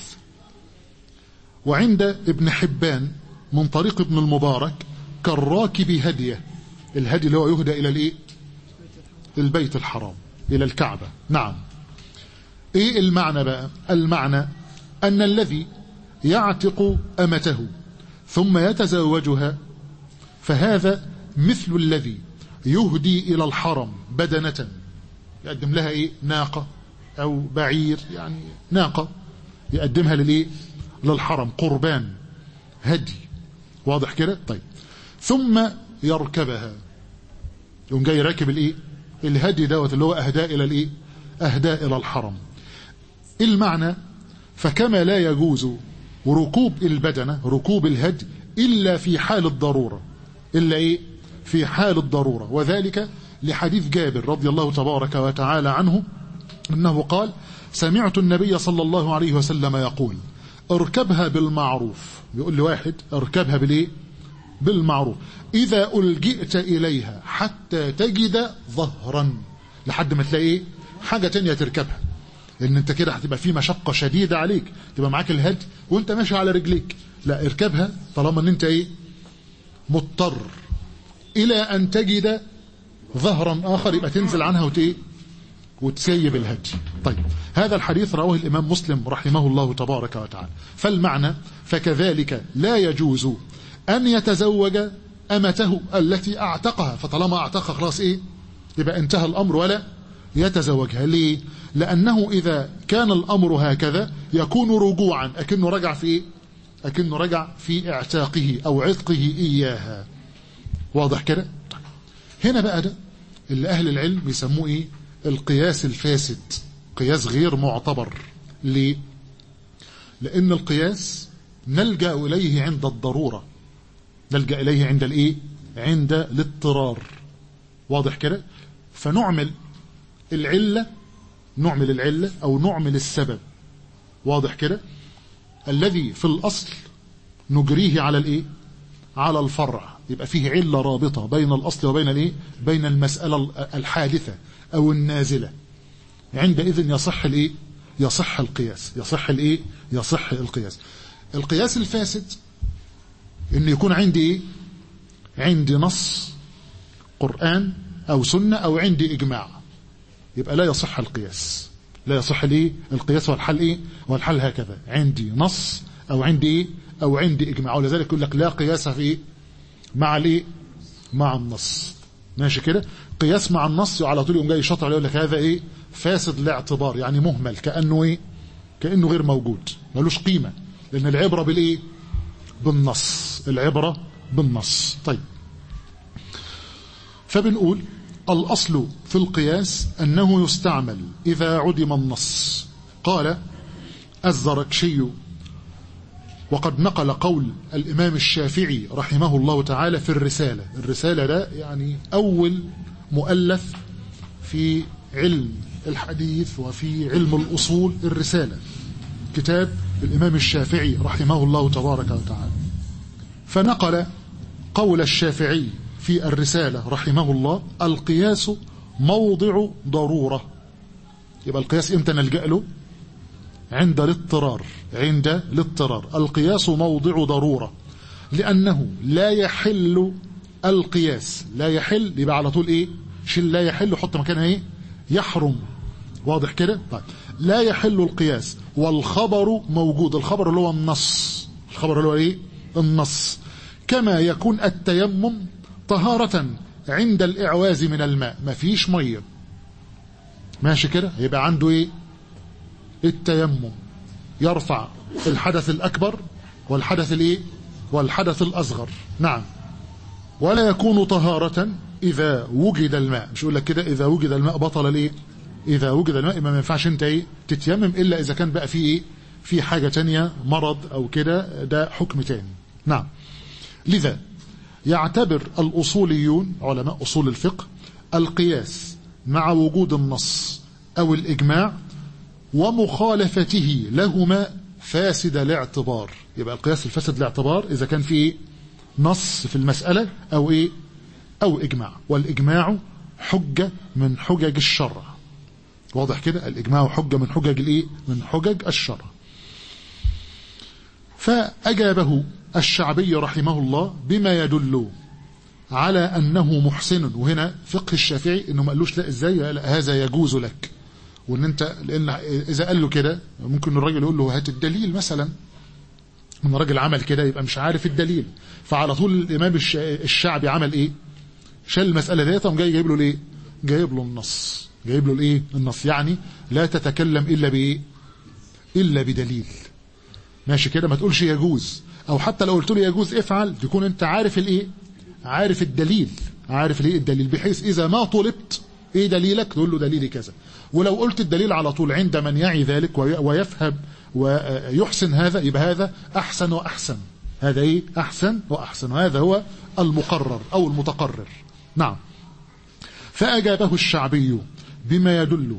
وعند ابن حبان من طريق ابن المبارك كالراكب هديه الهدي اللي هو يهدى إلى الإيه؟ البيت الحرام إلى الكعبة نعم إيه المعنى بقى المعنى أن الذي يعتق أمته ثم يتزوجها فهذا مثل الذي يهدي إلى الحرم بدنة يقدم لها إيه ناقة أو بعير يعني ناقة يقدمها للإيه للحرم قربان هدي واضح كده طيب ثم يركبها يقوم جاي راكب الإيه الهدي دوت اللي هو أهداء إلى الإيه أهداء إلى الحرم المعنى فكما لا يجوز ركوب البدنة ركوب الهدي إلا في حال الضرورة إلا إيه في حال الضرورة وذلك لحديث جابر رضي الله تبارك وتعالى عنه أنه قال سمعت النبي صلى الله عليه وسلم يقول اركبها بالمعروف بيقول لي واحد اركبها بالايه بالمعروف إذا ألجئت إليها حتى تجد ظهرا لحد ما تلاقي إيه؟ حاجة تانية تركبها لأن أنت كده هتبقى في مشقة شديدة عليك تبقى معاك الهدي وأنت ماشي على رجليك لا اركبها طالما أن أنت إيه مضطر إلى أن تجد ظهرا آخر يبقى تنزل عنها وتإيه وتسيب الهدي طيب هذا الحديث رواه الإمام مسلم رحمه الله تبارك وتعالى فالمعنى فكذلك لا يجوز أن يتزوج أمته التي أعتقها فطالما أعتقها خلاص إيه يبقى انتهى الأمر ولا يتزوجها ليه لأنه إذا كان الأمر هكذا يكون رجوعا أكنه رجع في إيه أكنه رجع في اعتاقه أو عتقه إياها واضح كده هنا بقى ده اللي أهل العلم بيسموه إيه القياس الفاسد قياس غير معتبر ليه لأن القياس نلجأ إليه عند الضرورة نلجأ إليه عند الإيه عند الاضطرار واضح كده فنعمل العلة نعمل العلة أو نعمل السبب واضح كده الذي في الأصل نجريه على الإيه على الفرع يبقى فيه علة رابطة بين الأصل وبين الإيه بين المسألة الحادثة أو النازلة عندئذ يصح الإيه يصح القياس يصح الإيه يصح القياس القياس الفاسد ان يكون عندي ايه عندي نص قرآن او سنة او عندي اجماع يبقى لا يصح القياس لا يصح الايه القياس والحل ايه والحل هكذا عندي نص او عندي ايه او عندي اجماع ولذلك يقول لك لا قياس في ايه مع الايه مع النص ماشي كده قياس مع النص وعلى طول يقوم جاي شاطر يقول لك هذا ايه فاسد لاعتبار يعني مهمل كانه ايه كانه غير موجود ملوش قيمه لان العبره بالايه بالنص العبرة بالنص طيب فبنقول الأصل في القياس أنه يستعمل إذا عدم النص قال الزركشي وقد نقل قول الإمام الشافعي رحمه الله تعالى في الرسالة الرسالة ده يعني أول مؤلف في علم الحديث وفي علم الأصول الرسالة كتاب الإمام الشافعي رحمه الله تبارك وتعالى فنقل قول الشافعي في الرسالة رحمه الله القياس موضع ضرورة يبقى القياس امتى نلجأ له عند الاضطرار عند الاضطرار القياس موضع ضرورة لأنه لا يحل القياس لا يحل يبقى على طول ايه شيل لا يحل حط مكانها ايه يحرم واضح كده طيب لا يحل القياس والخبر موجود الخبر اللي هو النص الخبر اللي هو ايه النص كما يكون التيمم طهارة عند الإعواز من الماء مفيش مية ماشي كده يبقى عنده ايه التيمم يرفع الحدث الأكبر والحدث الايه والحدث الأصغر نعم ولا يكون طهارة إذا وجد الماء مش يقول لك كده إذا وجد الماء بطل الايه إذا وجد الماء ما ينفعش أنت إيه تتيمم إلا إذا كان بقى فيه إيه في حاجة تانية مرض أو كده ده حكم تاني نعم لذا يعتبر الأصوليون علماء أصول الفقه القياس مع وجود النص أو الإجماع ومخالفته لهما فاسد الاعتبار يبقى القياس الفاسد الاعتبار إذا كان فيه نص في المسألة أو إيه أو إجماع والإجماع حجة من حجج الشرع واضح كده الإجماع حجة من حجج الإيه من حجج الشرع فأجابه الشعبي رحمه الله بما يدل على أنه محسن وهنا فقه الشافعي إنه ما قالوش لا إزاي لا هذا يجوز لك وإن أنت لأن إذا قال له كده ممكن الراجل يقول له هات الدليل مثلا من راجل عمل كده يبقى مش عارف الدليل فعلى طول الإمام الشعبي عمل إيه شال المسألة ديت وقام جاي جايب له ليه جايب له النص جايب له الايه النص يعني لا تتكلم الا بايه الا بدليل ماشي كده ما تقولش يجوز او حتى لو قلت له يجوز افعل تكون انت عارف الايه عارف الدليل عارف الايه الدليل بحيث اذا ما طلبت ايه دليلك تقول له دليلي كذا ولو قلت الدليل على طول عند من يعي ذلك ويفهم ويحسن هذا يبقى هذا احسن واحسن هذا ايه احسن واحسن وهذا هو المقرر او المتقرر نعم فاجابه الشعبي بما يدل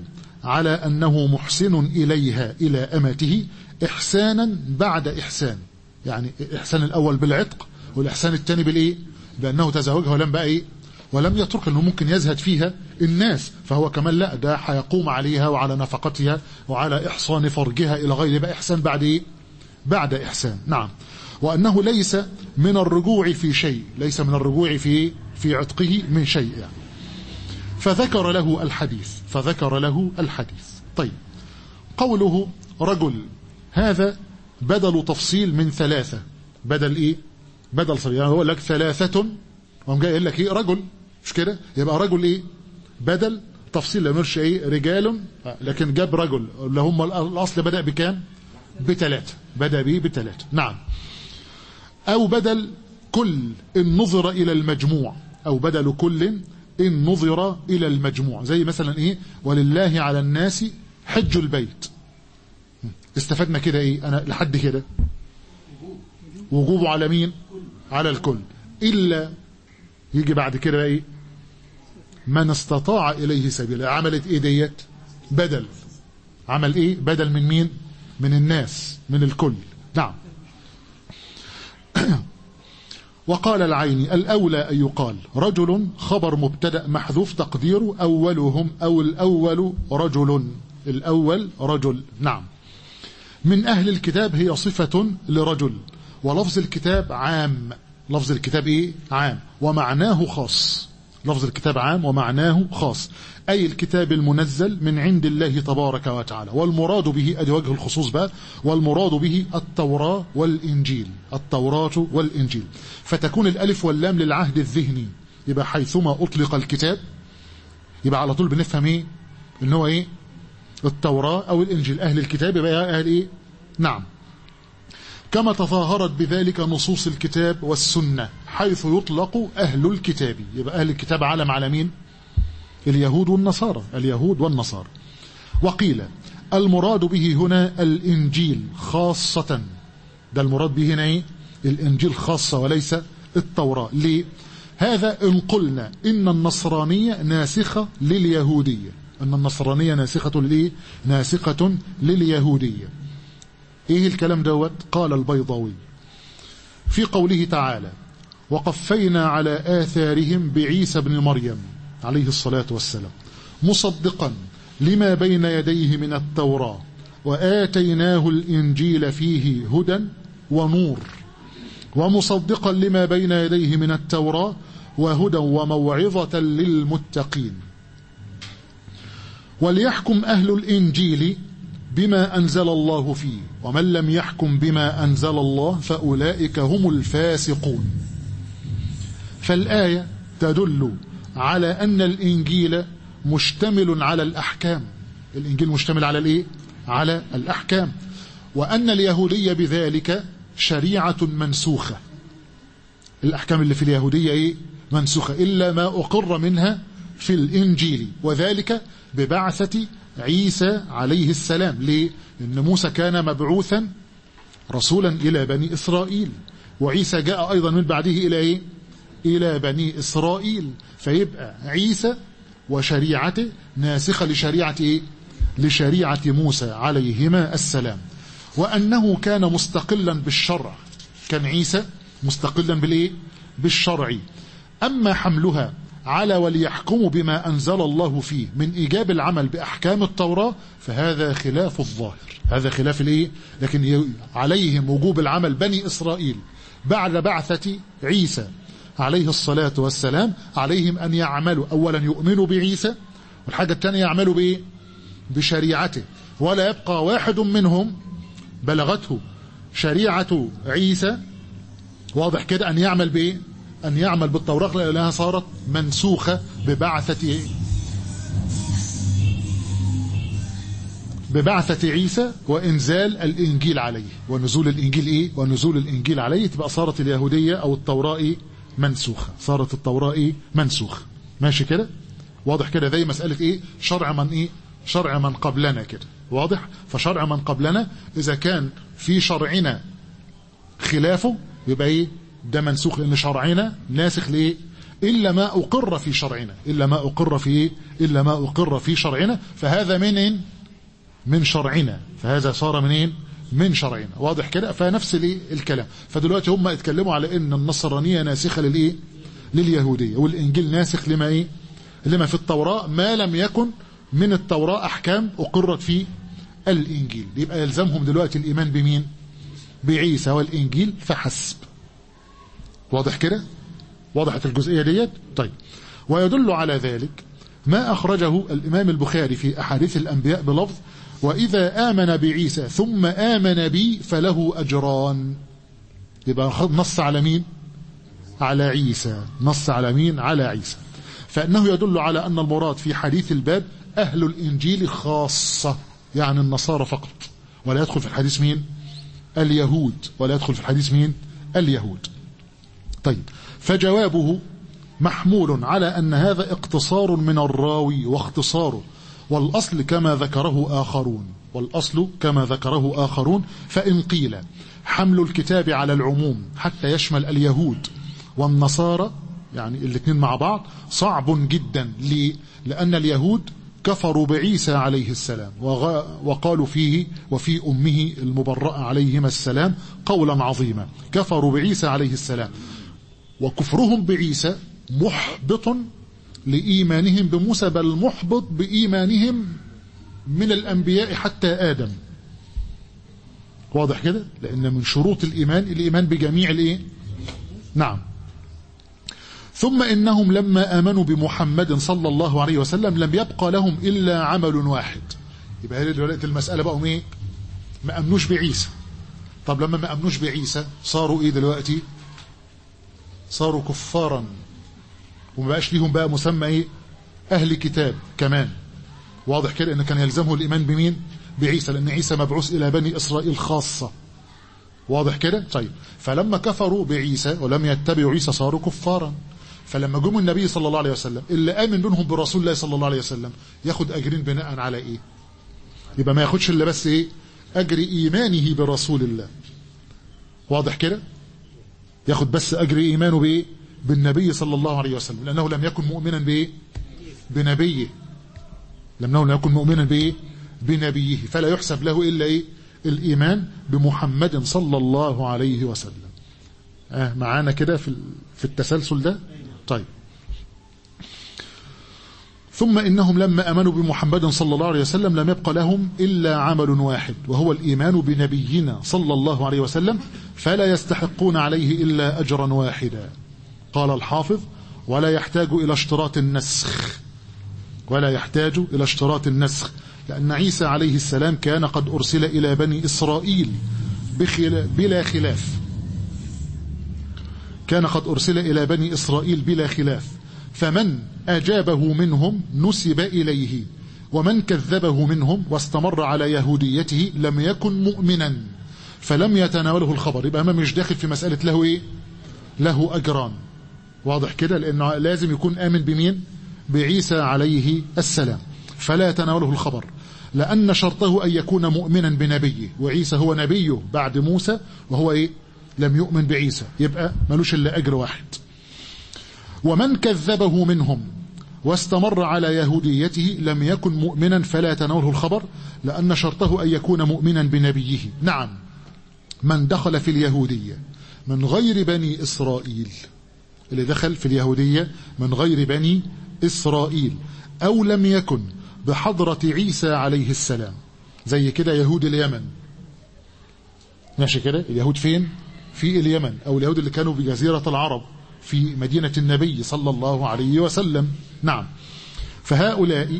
على أنه محسن إليها إلى أمته إحسانا بعد إحسان يعني إحسان الأول بالعتق والإحسان الثاني بالإيه بأنه تزوجها ولم بقى إيه ولم يترك أنه ممكن يزهد فيها الناس فهو كمان لا ده هيقوم عليها وعلى نفقتها وعلى إحصان فرجها إلى غير بقى إحسان بعد إيه بعد إحسان نعم وأنه ليس من الرجوع في شيء ليس من الرجوع في في عتقه من شيء يعني فذكر له الحديث فذكر له الحديث طيب قوله رجل هذا بدل تفصيل من ثلاثة بدل ايه بدل صغير يعني هو لك ثلاثة وهم جاي يقول لك ايه رجل مش كده يبقى رجل ايه بدل تفصيل لا مرش ايه رجال لكن جاب رجل اللي هم الاصل بدأ بكام بثلاثة بدأ به بثلاثة نعم او بدل كل ان نظر الى المجموع او بدل كل إن نظر إلى المجموع زي مثلا إيه ولله على الناس حج البيت استفدنا كده إيه أنا لحد كده وجوبه على مين على الكل إلا يجي بعد كده إيه من استطاع إليه سبيلا عملت إيه ديت بدل عمل إيه بدل من مين من الناس من الكل نعم وقال العيني الأولى أن يقال رجل خبر مبتدأ محذوف تقديره أولهم أو الأول رجل الأول رجل نعم من أهل الكتاب هي صفة لرجل ولفظ الكتاب عام لفظ الكتاب إيه؟ عام ومعناه خاص لفظ الكتاب عام ومعناه خاص أي الكتاب المنزل من عند الله تبارك وتعالى والمراد به أدي وجه الخصوص بقى والمراد به التوراة والإنجيل التوراة والإنجيل فتكون الألف واللام للعهد الذهني يبقى حيثما أطلق الكتاب يبقى على طول بنفهم إيه إن هو إيه التوراة أو الإنجيل أهل الكتاب يبقى أهل إيه نعم كما تظاهرت بذلك نصوص الكتاب والسنة حيث يطلق أهل الكتاب يبقى أهل الكتاب علم على مين اليهود والنصارى اليهود والنصارى وقيل المراد به هنا الإنجيل خاصة ده المراد به هنا إيه؟ الإنجيل خاصة وليس التوراة ليه هذا إن قلنا إن النصرانية ناسخة لليهودية أن النصرانية ناسخة لإيه ناسخة لليهودية إيه الكلام دوت قال البيضاوي في قوله تعالى وقفينا على آثارهم بعيسى بن مريم عليه الصلاة والسلام مصدقا لما بين يديه من التوراة وآتيناه الإنجيل فيه هدى ونور ومصدقا لما بين يديه من التوراة وهدى وموعظة للمتقين وليحكم أهل الإنجيل بما أنزل الله فيه ومن لم يحكم بما أنزل الله فأولئك هم الفاسقون فالآية تدل على أن الإنجيل مشتمل على الأحكام الإنجيل مشتمل على الإيه؟ على الأحكام وأن اليهودية بذلك شريعة منسوخة الأحكام اللي في اليهودية إيه؟ منسوخة إلا ما أقر منها في الإنجيل وذلك ببعثة عيسى عليه السلام ليه؟ إن موسى كان مبعوثا رسولا إلى بني إسرائيل وعيسى جاء أيضا من بعده إلى إيه؟ إلى بني إسرائيل فيبقى عيسى وشريعته ناسخة لشريعة إيه؟ لشريعة موسى عليهما السلام وأنه كان مستقلا بالشرع كان عيسى مستقلا بالإيه؟ بالشرع أما حملها على وليحكموا بما أنزل الله فيه من إيجاب العمل بأحكام التوراة فهذا خلاف الظاهر هذا خلاف الإيه؟ لكن عليهم وجوب العمل بني إسرائيل بعد بعثة عيسى عليه الصلاة والسلام عليهم أن يعملوا أولا يؤمنوا بعيسى والحاجة الثانية يعملوا بإيه بشريعته ولا يبقى واحد منهم بلغته شريعة عيسى واضح كده أن يعمل بإيه أن يعمل بالتوراة لأنها صارت منسوخة ببعثة إيه؟ ببعثة عيسى وإنزال الإنجيل عليه ونزول الإنجيل إيه ونزول الإنجيل عليه تبقى صارت اليهودية أو التوراة إيه منسوخة صارت التوراة إيه منسوخة ماشي كده واضح كده زي مسألة إيه شرع من إيه شرع من قبلنا كده واضح فشرع من قبلنا إذا كان في شرعنا خلافه يبقى إيه ده منسوخ لأن شرعنا ناسخ لإيه إلا ما أقر في شرعنا إلا ما أقر في إلا ما أقر في شرعنا فهذا من من شرعنا فهذا صار منين من شرعنا واضح كده فنفس الايه الكلام فدلوقتي هم اتكلموا على ان النصرانيه ناسخه للايه لليهوديه والانجيل ناسخ لما ايه لما في التوراه ما لم يكن من التوراه احكام اقرت في الانجيل يبقى يلزمهم دلوقتي الايمان بمين بعيسى والانجيل فحسب واضح كده وضحت الجزئيه ديت طيب ويدل على ذلك ما اخرجه الامام البخاري في احاديث الانبياء بلفظ وإذا آمن بعيسى ثم آمن بي فله أجران يبقى نص على مين على عيسى نص على مين على عيسى فإنه يدل على أن المراد في حديث الباب أهل الإنجيل خاصة يعني النصارى فقط ولا يدخل في الحديث مين اليهود ولا يدخل في الحديث مين اليهود طيب فجوابه محمول على أن هذا اقتصار من الراوي واختصاره والأصل كما ذكره آخرون والأصل كما ذكره آخرون فإن قيل حمل الكتاب على العموم حتى يشمل اليهود والنصارى يعني الاثنين مع بعض صعب جدا ليه؟ لأن اليهود كفروا بعيسى عليه السلام وقالوا فيه وفي أمه المبرأة عليهما السلام قولا عظيما كفروا بعيسى عليه السلام وكفرهم بعيسى محبط لإيمانهم بموسى بل محبط بإيمانهم من الأنبياء حتى آدم واضح كده لأن من شروط الإيمان الإيمان بجميع الإيه نعم ثم إنهم لما آمنوا بمحمد صلى الله عليه وسلم لم يبقى لهم إلا عمل واحد يبقى هي دلوقتي المسألة بقوا إيه ما أمنوش بعيسى طب لما ما أمنوش بعيسى صاروا إيه دلوقتي صاروا كفارا وما بقاش ليهم بقى مسمى ايه اهل كتاب كمان واضح كده ان كان يلزمه الايمان بمين بعيسى لان عيسى مبعوث الى بني اسرائيل خاصه واضح كده طيب فلما كفروا بعيسى ولم يتبعوا عيسى صاروا كفارا فلما جم النبي صلى الله عليه وسلم اللي امن منهم برسول الله صلى الله عليه وسلم ياخد اجرين بناء على ايه يبقى ما ياخدش الا بس ايه اجر ايمانه برسول الله واضح كده ياخد بس اجر ايمانه بايه بالنبي صلى الله عليه وسلم لأنه لم يكن مؤمنا بإيه بنبيه لأنه لم يكن مؤمنا بإيه بنبيه فلا يحسب له إلا إيه الإيمان بمحمد صلى الله عليه وسلم آه معانا كده في في التسلسل ده طيب ثم إنهم لما أمنوا بمحمد صلى الله عليه وسلم لم يبق لهم إلا عمل واحد وهو الإيمان بنبينا صلى الله عليه وسلم فلا يستحقون عليه إلا أجرا واحدا قال الحافظ ولا يحتاج إلى اشتراط النسخ ولا يحتاج إلى اشتراط النسخ لأن عيسى عليه السلام كان قد أرسل إلى بني إسرائيل بلا خلاف كان قد أرسل إلى بني إسرائيل بلا خلاف فمن أجابه منهم نسب إليه ومن كذبه منهم واستمر على يهوديته لم يكن مؤمنا فلم يتناوله الخبر يبقى ما مش داخل في مسألة له إيه له أجران واضح كده لأنه لازم يكون آمن بمين بعيسى عليه السلام فلا يتناوله الخبر لأن شرطه أن يكون مؤمنا بنبيه وعيسى هو نبيه بعد موسى وهو إيه لم يؤمن بعيسى يبقى ملوش إلا أجر واحد ومن كذبه منهم واستمر على يهوديته لم يكن مؤمنا فلا يتناوله الخبر لأن شرطه أن يكون مؤمنا بنبيه نعم من دخل في اليهودية من غير بني إسرائيل اللي دخل في اليهودية من غير بني إسرائيل أو لم يكن بحضرة عيسى عليه السلام زي كده يهود اليمن ماشي كده اليهود فين في اليمن أو اليهود اللي كانوا بجزيرة العرب في مدينة النبي صلى الله عليه وسلم نعم فهؤلاء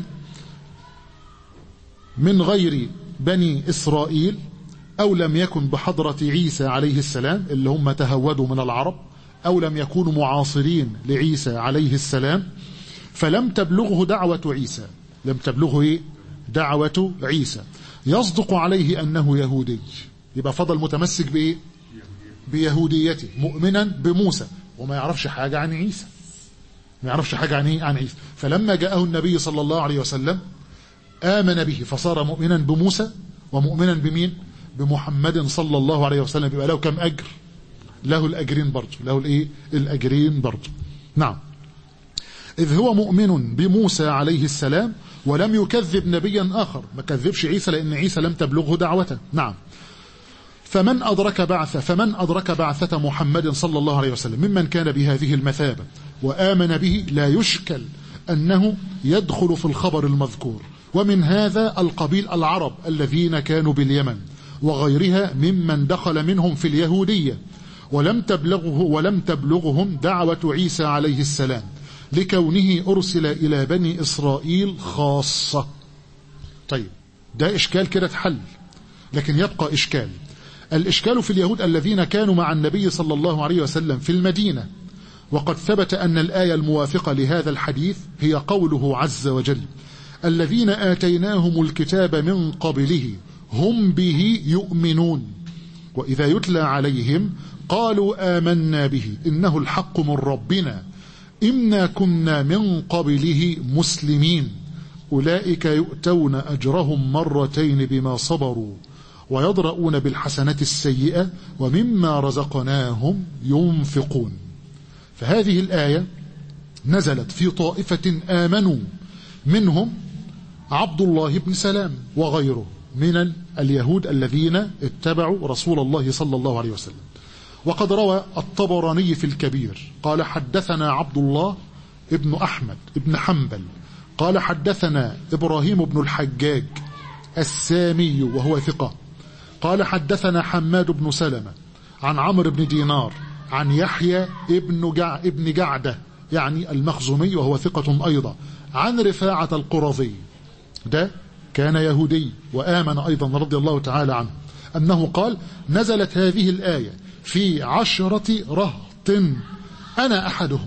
من غير بني إسرائيل أو لم يكن بحضرة عيسى عليه السلام اللي هم تهودوا من العرب أو لم يكونوا معاصرين لعيسى عليه السلام فلم تبلغه دعوة عيسى لم تبلغه إيه؟ دعوة عيسى يصدق عليه أنه يهودي يبقى فضل متمسك بإيه بيهوديته مؤمنا بموسى وما يعرفش حاجة عن عيسى ما يعرفش حاجة عن عن عيسى فلما جاءه النبي صلى الله عليه وسلم آمن به فصار مؤمنا بموسى ومؤمنا بمين بمحمد صلى الله عليه وسلم يبقى له كم أجر له الأجرين برضه له الإيه الأجرين برضه نعم إذ هو مؤمن بموسى عليه السلام ولم يكذب نبيا آخر ما كذبش عيسى لأن عيسى لم تبلغه دعوته نعم فمن أدرك بعث فمن أدرك بعثة محمد صلى الله عليه وسلم ممن كان بهذه المثابة وآمن به لا يشكل أنه يدخل في الخبر المذكور ومن هذا القبيل العرب الذين كانوا باليمن وغيرها ممن دخل منهم في اليهودية ولم تبلغه ولم تبلغهم دعوة عيسى عليه السلام لكونه أرسل إلى بني إسرائيل خاصة طيب ده إشكال كده اتحل لكن يبقى إشكال الإشكال في اليهود الذين كانوا مع النبي صلى الله عليه وسلم في المدينة وقد ثبت أن الآية الموافقة لهذا الحديث هي قوله عز وجل الذين آتيناهم الكتاب من قبله هم به يؤمنون وإذا يتلى عليهم قالوا آمنا به إنه الحق من ربنا إنا كنا من قبله مسلمين أولئك يؤتون أجرهم مرتين بما صبروا ويضرؤون بالحسنة السيئة ومما رزقناهم ينفقون فهذه الآية نزلت في طائفة آمنوا منهم عبد الله بن سلام وغيره من اليهود الذين اتبعوا رسول الله صلى الله عليه وسلم وقد روى الطبراني في الكبير قال حدثنا عبد الله ابن أحمد ابن حنبل قال حدثنا إبراهيم بن الحجاج السامي وهو ثقة قال حدثنا حماد بن سلمة عن عمرو بن دينار عن يحيى ابن, جع ابن جعدة يعني المخزومي وهو ثقة أيضا عن رفاعة القرظي ده كان يهودي وآمن أيضا رضي الله تعالى عنه أنه قال نزلت هذه الآية في عشرة رهط أنا أحدهم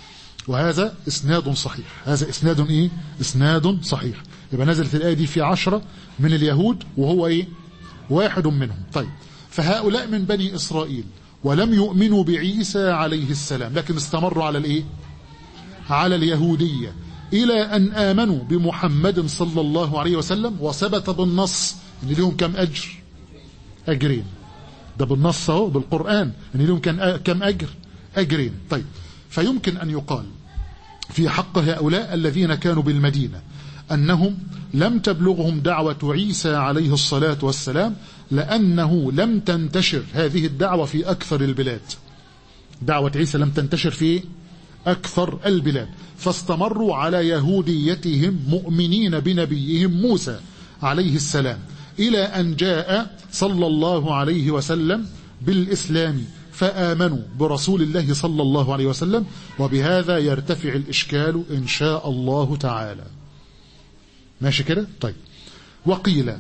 وهذا إسناد صحيح هذا إسناد إيه؟ إسناد صحيح يبقى نزلت الآية دي في عشرة من اليهود وهو إيه؟ واحد منهم طيب فهؤلاء من بني إسرائيل ولم يؤمنوا بعيسى عليه السلام لكن استمروا على الإيه؟ على اليهودية إلى أن آمنوا بمحمد صلى الله عليه وسلم وثبت بالنص أن لهم كم أجر أجرين ده بالنص اهو بالقرآن أن لهم كم أجر أجرين طيب فيمكن أن يقال في حق هؤلاء الذين كانوا بالمدينة أنهم لم تبلغهم دعوة عيسى عليه الصلاة والسلام لأنه لم تنتشر هذه الدعوة في أكثر البلاد دعوة عيسى لم تنتشر في أكثر البلاد فاستمروا على يهوديتهم مؤمنين بنبيهم موسى عليه السلام إلى أن جاء صلى الله عليه وسلم بالإسلام فآمنوا برسول الله صلى الله عليه وسلم وبهذا يرتفع الإشكال إن شاء الله تعالى ماشي كده طيب وقيل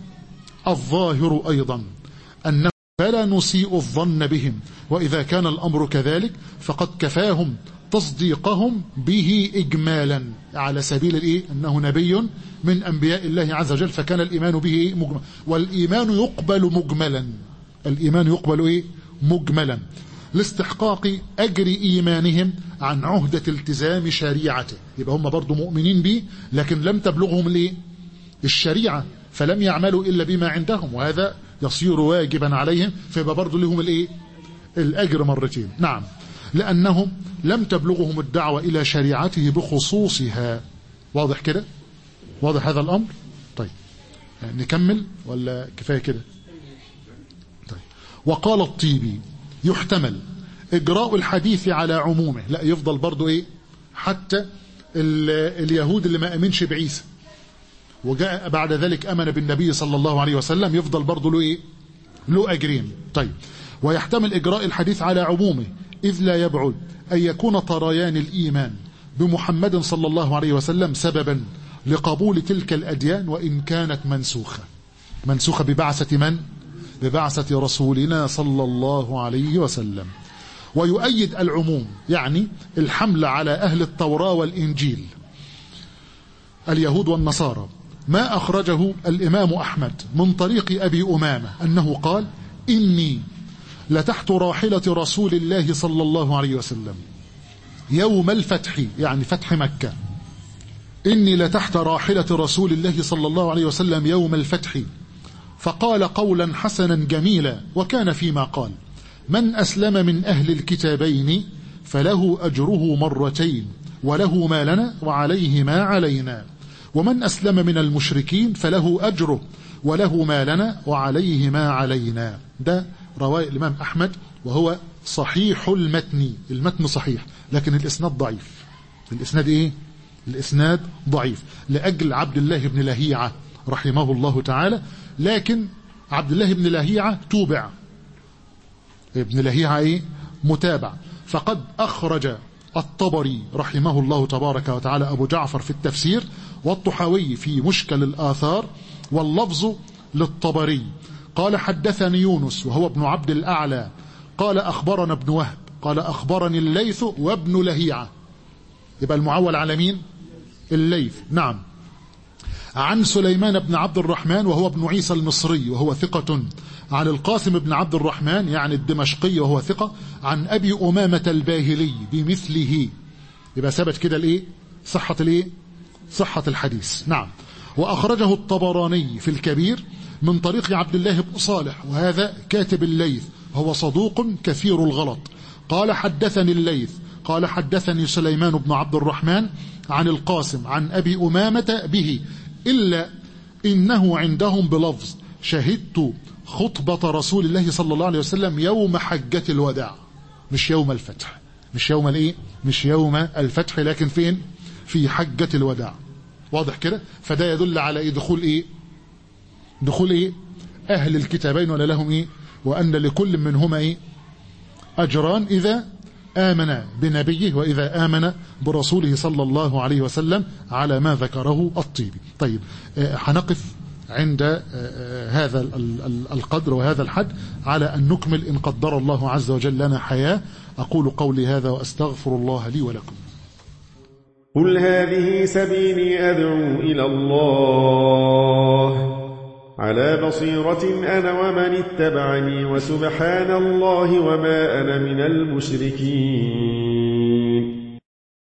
الظاهر أيضا أنه فلا نسيء الظن بهم وإذا كان الأمر كذلك فقد كفاهم تصديقهم به إجمالا على سبيل الإيه؟ أنه نبي من أنبياء الله عز وجل فكان الإيمان به مجمل والإيمان يقبل مجملا الإيمان يقبل إيه؟ مجملا لاستحقاق أجر إيمانهم عن عهدة التزام شريعته يبقى هم برضو مؤمنين به لكن لم تبلغهم الإيه؟ الشريعة فلم يعملوا إلا بما عندهم وهذا يصير واجبا عليهم فيبقى برضو لهم الإيه؟ الأجر مرتين نعم لأنهم لم تبلغهم الدعوة إلى شريعته بخصوصها واضح كده واضح هذا الأمر طيب يعني نكمل ولا كفاية كده طيب وقال الطيبي يحتمل إجراء الحديث على عمومه لا يفضل برضو إيه حتى اليهود اللي ما أمنش بعيسى وجاء بعد ذلك أمن بالنبي صلى الله عليه وسلم يفضل برضو له إيه له أجرين طيب ويحتمل إجراء الحديث على عمومه إذ لا يبعد أن يكون طريان الإيمان بمحمد صلى الله عليه وسلم سببا لقبول تلك الأديان وإن كانت منسوخة منسوخة ببعثة من؟ ببعثة رسولنا صلى الله عليه وسلم ويؤيد العموم يعني الحمل على أهل التوراة والإنجيل اليهود والنصارى ما أخرجه الإمام أحمد من طريق أبي أمامة أنه قال إني لتحت راحلة رسول الله صلى الله عليه وسلم يوم الفتح يعني فتح مكة إني لتحت راحلة رسول الله صلى الله عليه وسلم يوم الفتح فقال قولا حسنا جميلا وكان فيما قال من أسلم من أهل الكتابين فله أجره مرتين وله ما لنا وعليه ما علينا ومن أسلم من المشركين فله أجره وله ما لنا وعليه ما علينا ده رواية الإمام أحمد وهو صحيح المتن المتن صحيح لكن الإسناد ضعيف الإسناد إيه؟ الإسناد ضعيف لأجل عبد الله بن لهيعة رحمه الله تعالى لكن عبد الله بن لهيعة توبع ابن لهيعة إيه؟ متابع فقد أخرج الطبري رحمه الله تبارك وتعالى أبو جعفر في التفسير والطحاوي في مشكل الآثار واللفظ للطبري قال حدثني يونس وهو ابن عبد الأعلى قال أخبرنا ابن وهب قال أخبرني الليث وابن لهيعة يبقى المعول على مين الليث نعم عن سليمان بن عبد الرحمن وهو ابن عيسى المصري وهو ثقة عن القاسم بن عبد الرحمن يعني الدمشقي وهو ثقة عن أبي أمامة الباهلي بمثله يبقى ثبت كده الايه صحة الايه صحة الحديث نعم وأخرجه الطبراني في الكبير من طريق عبد الله بن صالح وهذا كاتب الليث هو صدوق كثير الغلط قال حدثني الليث قال حدثني سليمان بن عبد الرحمن عن القاسم عن أبي أمامة به إلا إنه عندهم بلفظ شهدت خطبة رسول الله صلى الله عليه وسلم يوم حجة الوداع مش يوم الفتح مش يوم الايه مش يوم الفتح لكن فين في حجة الوداع واضح كده فده يدل على إيه دخول ايه دخول ايه اهل الكتابين ولا لهم ايه وان لكل منهما ايه اجران اذا آمن بنبيه وإذا آمن برسوله صلى الله عليه وسلم على ما ذكره الطيبي طيب هنقف عند هذا القدر وهذا الحد على أن نكمل إن قدر الله عز وجل لنا حياة أقول قولي هذا وأستغفر الله لي ولكم قل هذه سبيلي أدعو إلى الله على بصيرة أنا ومن اتبعني وسبحان الله وما أنا من المشركين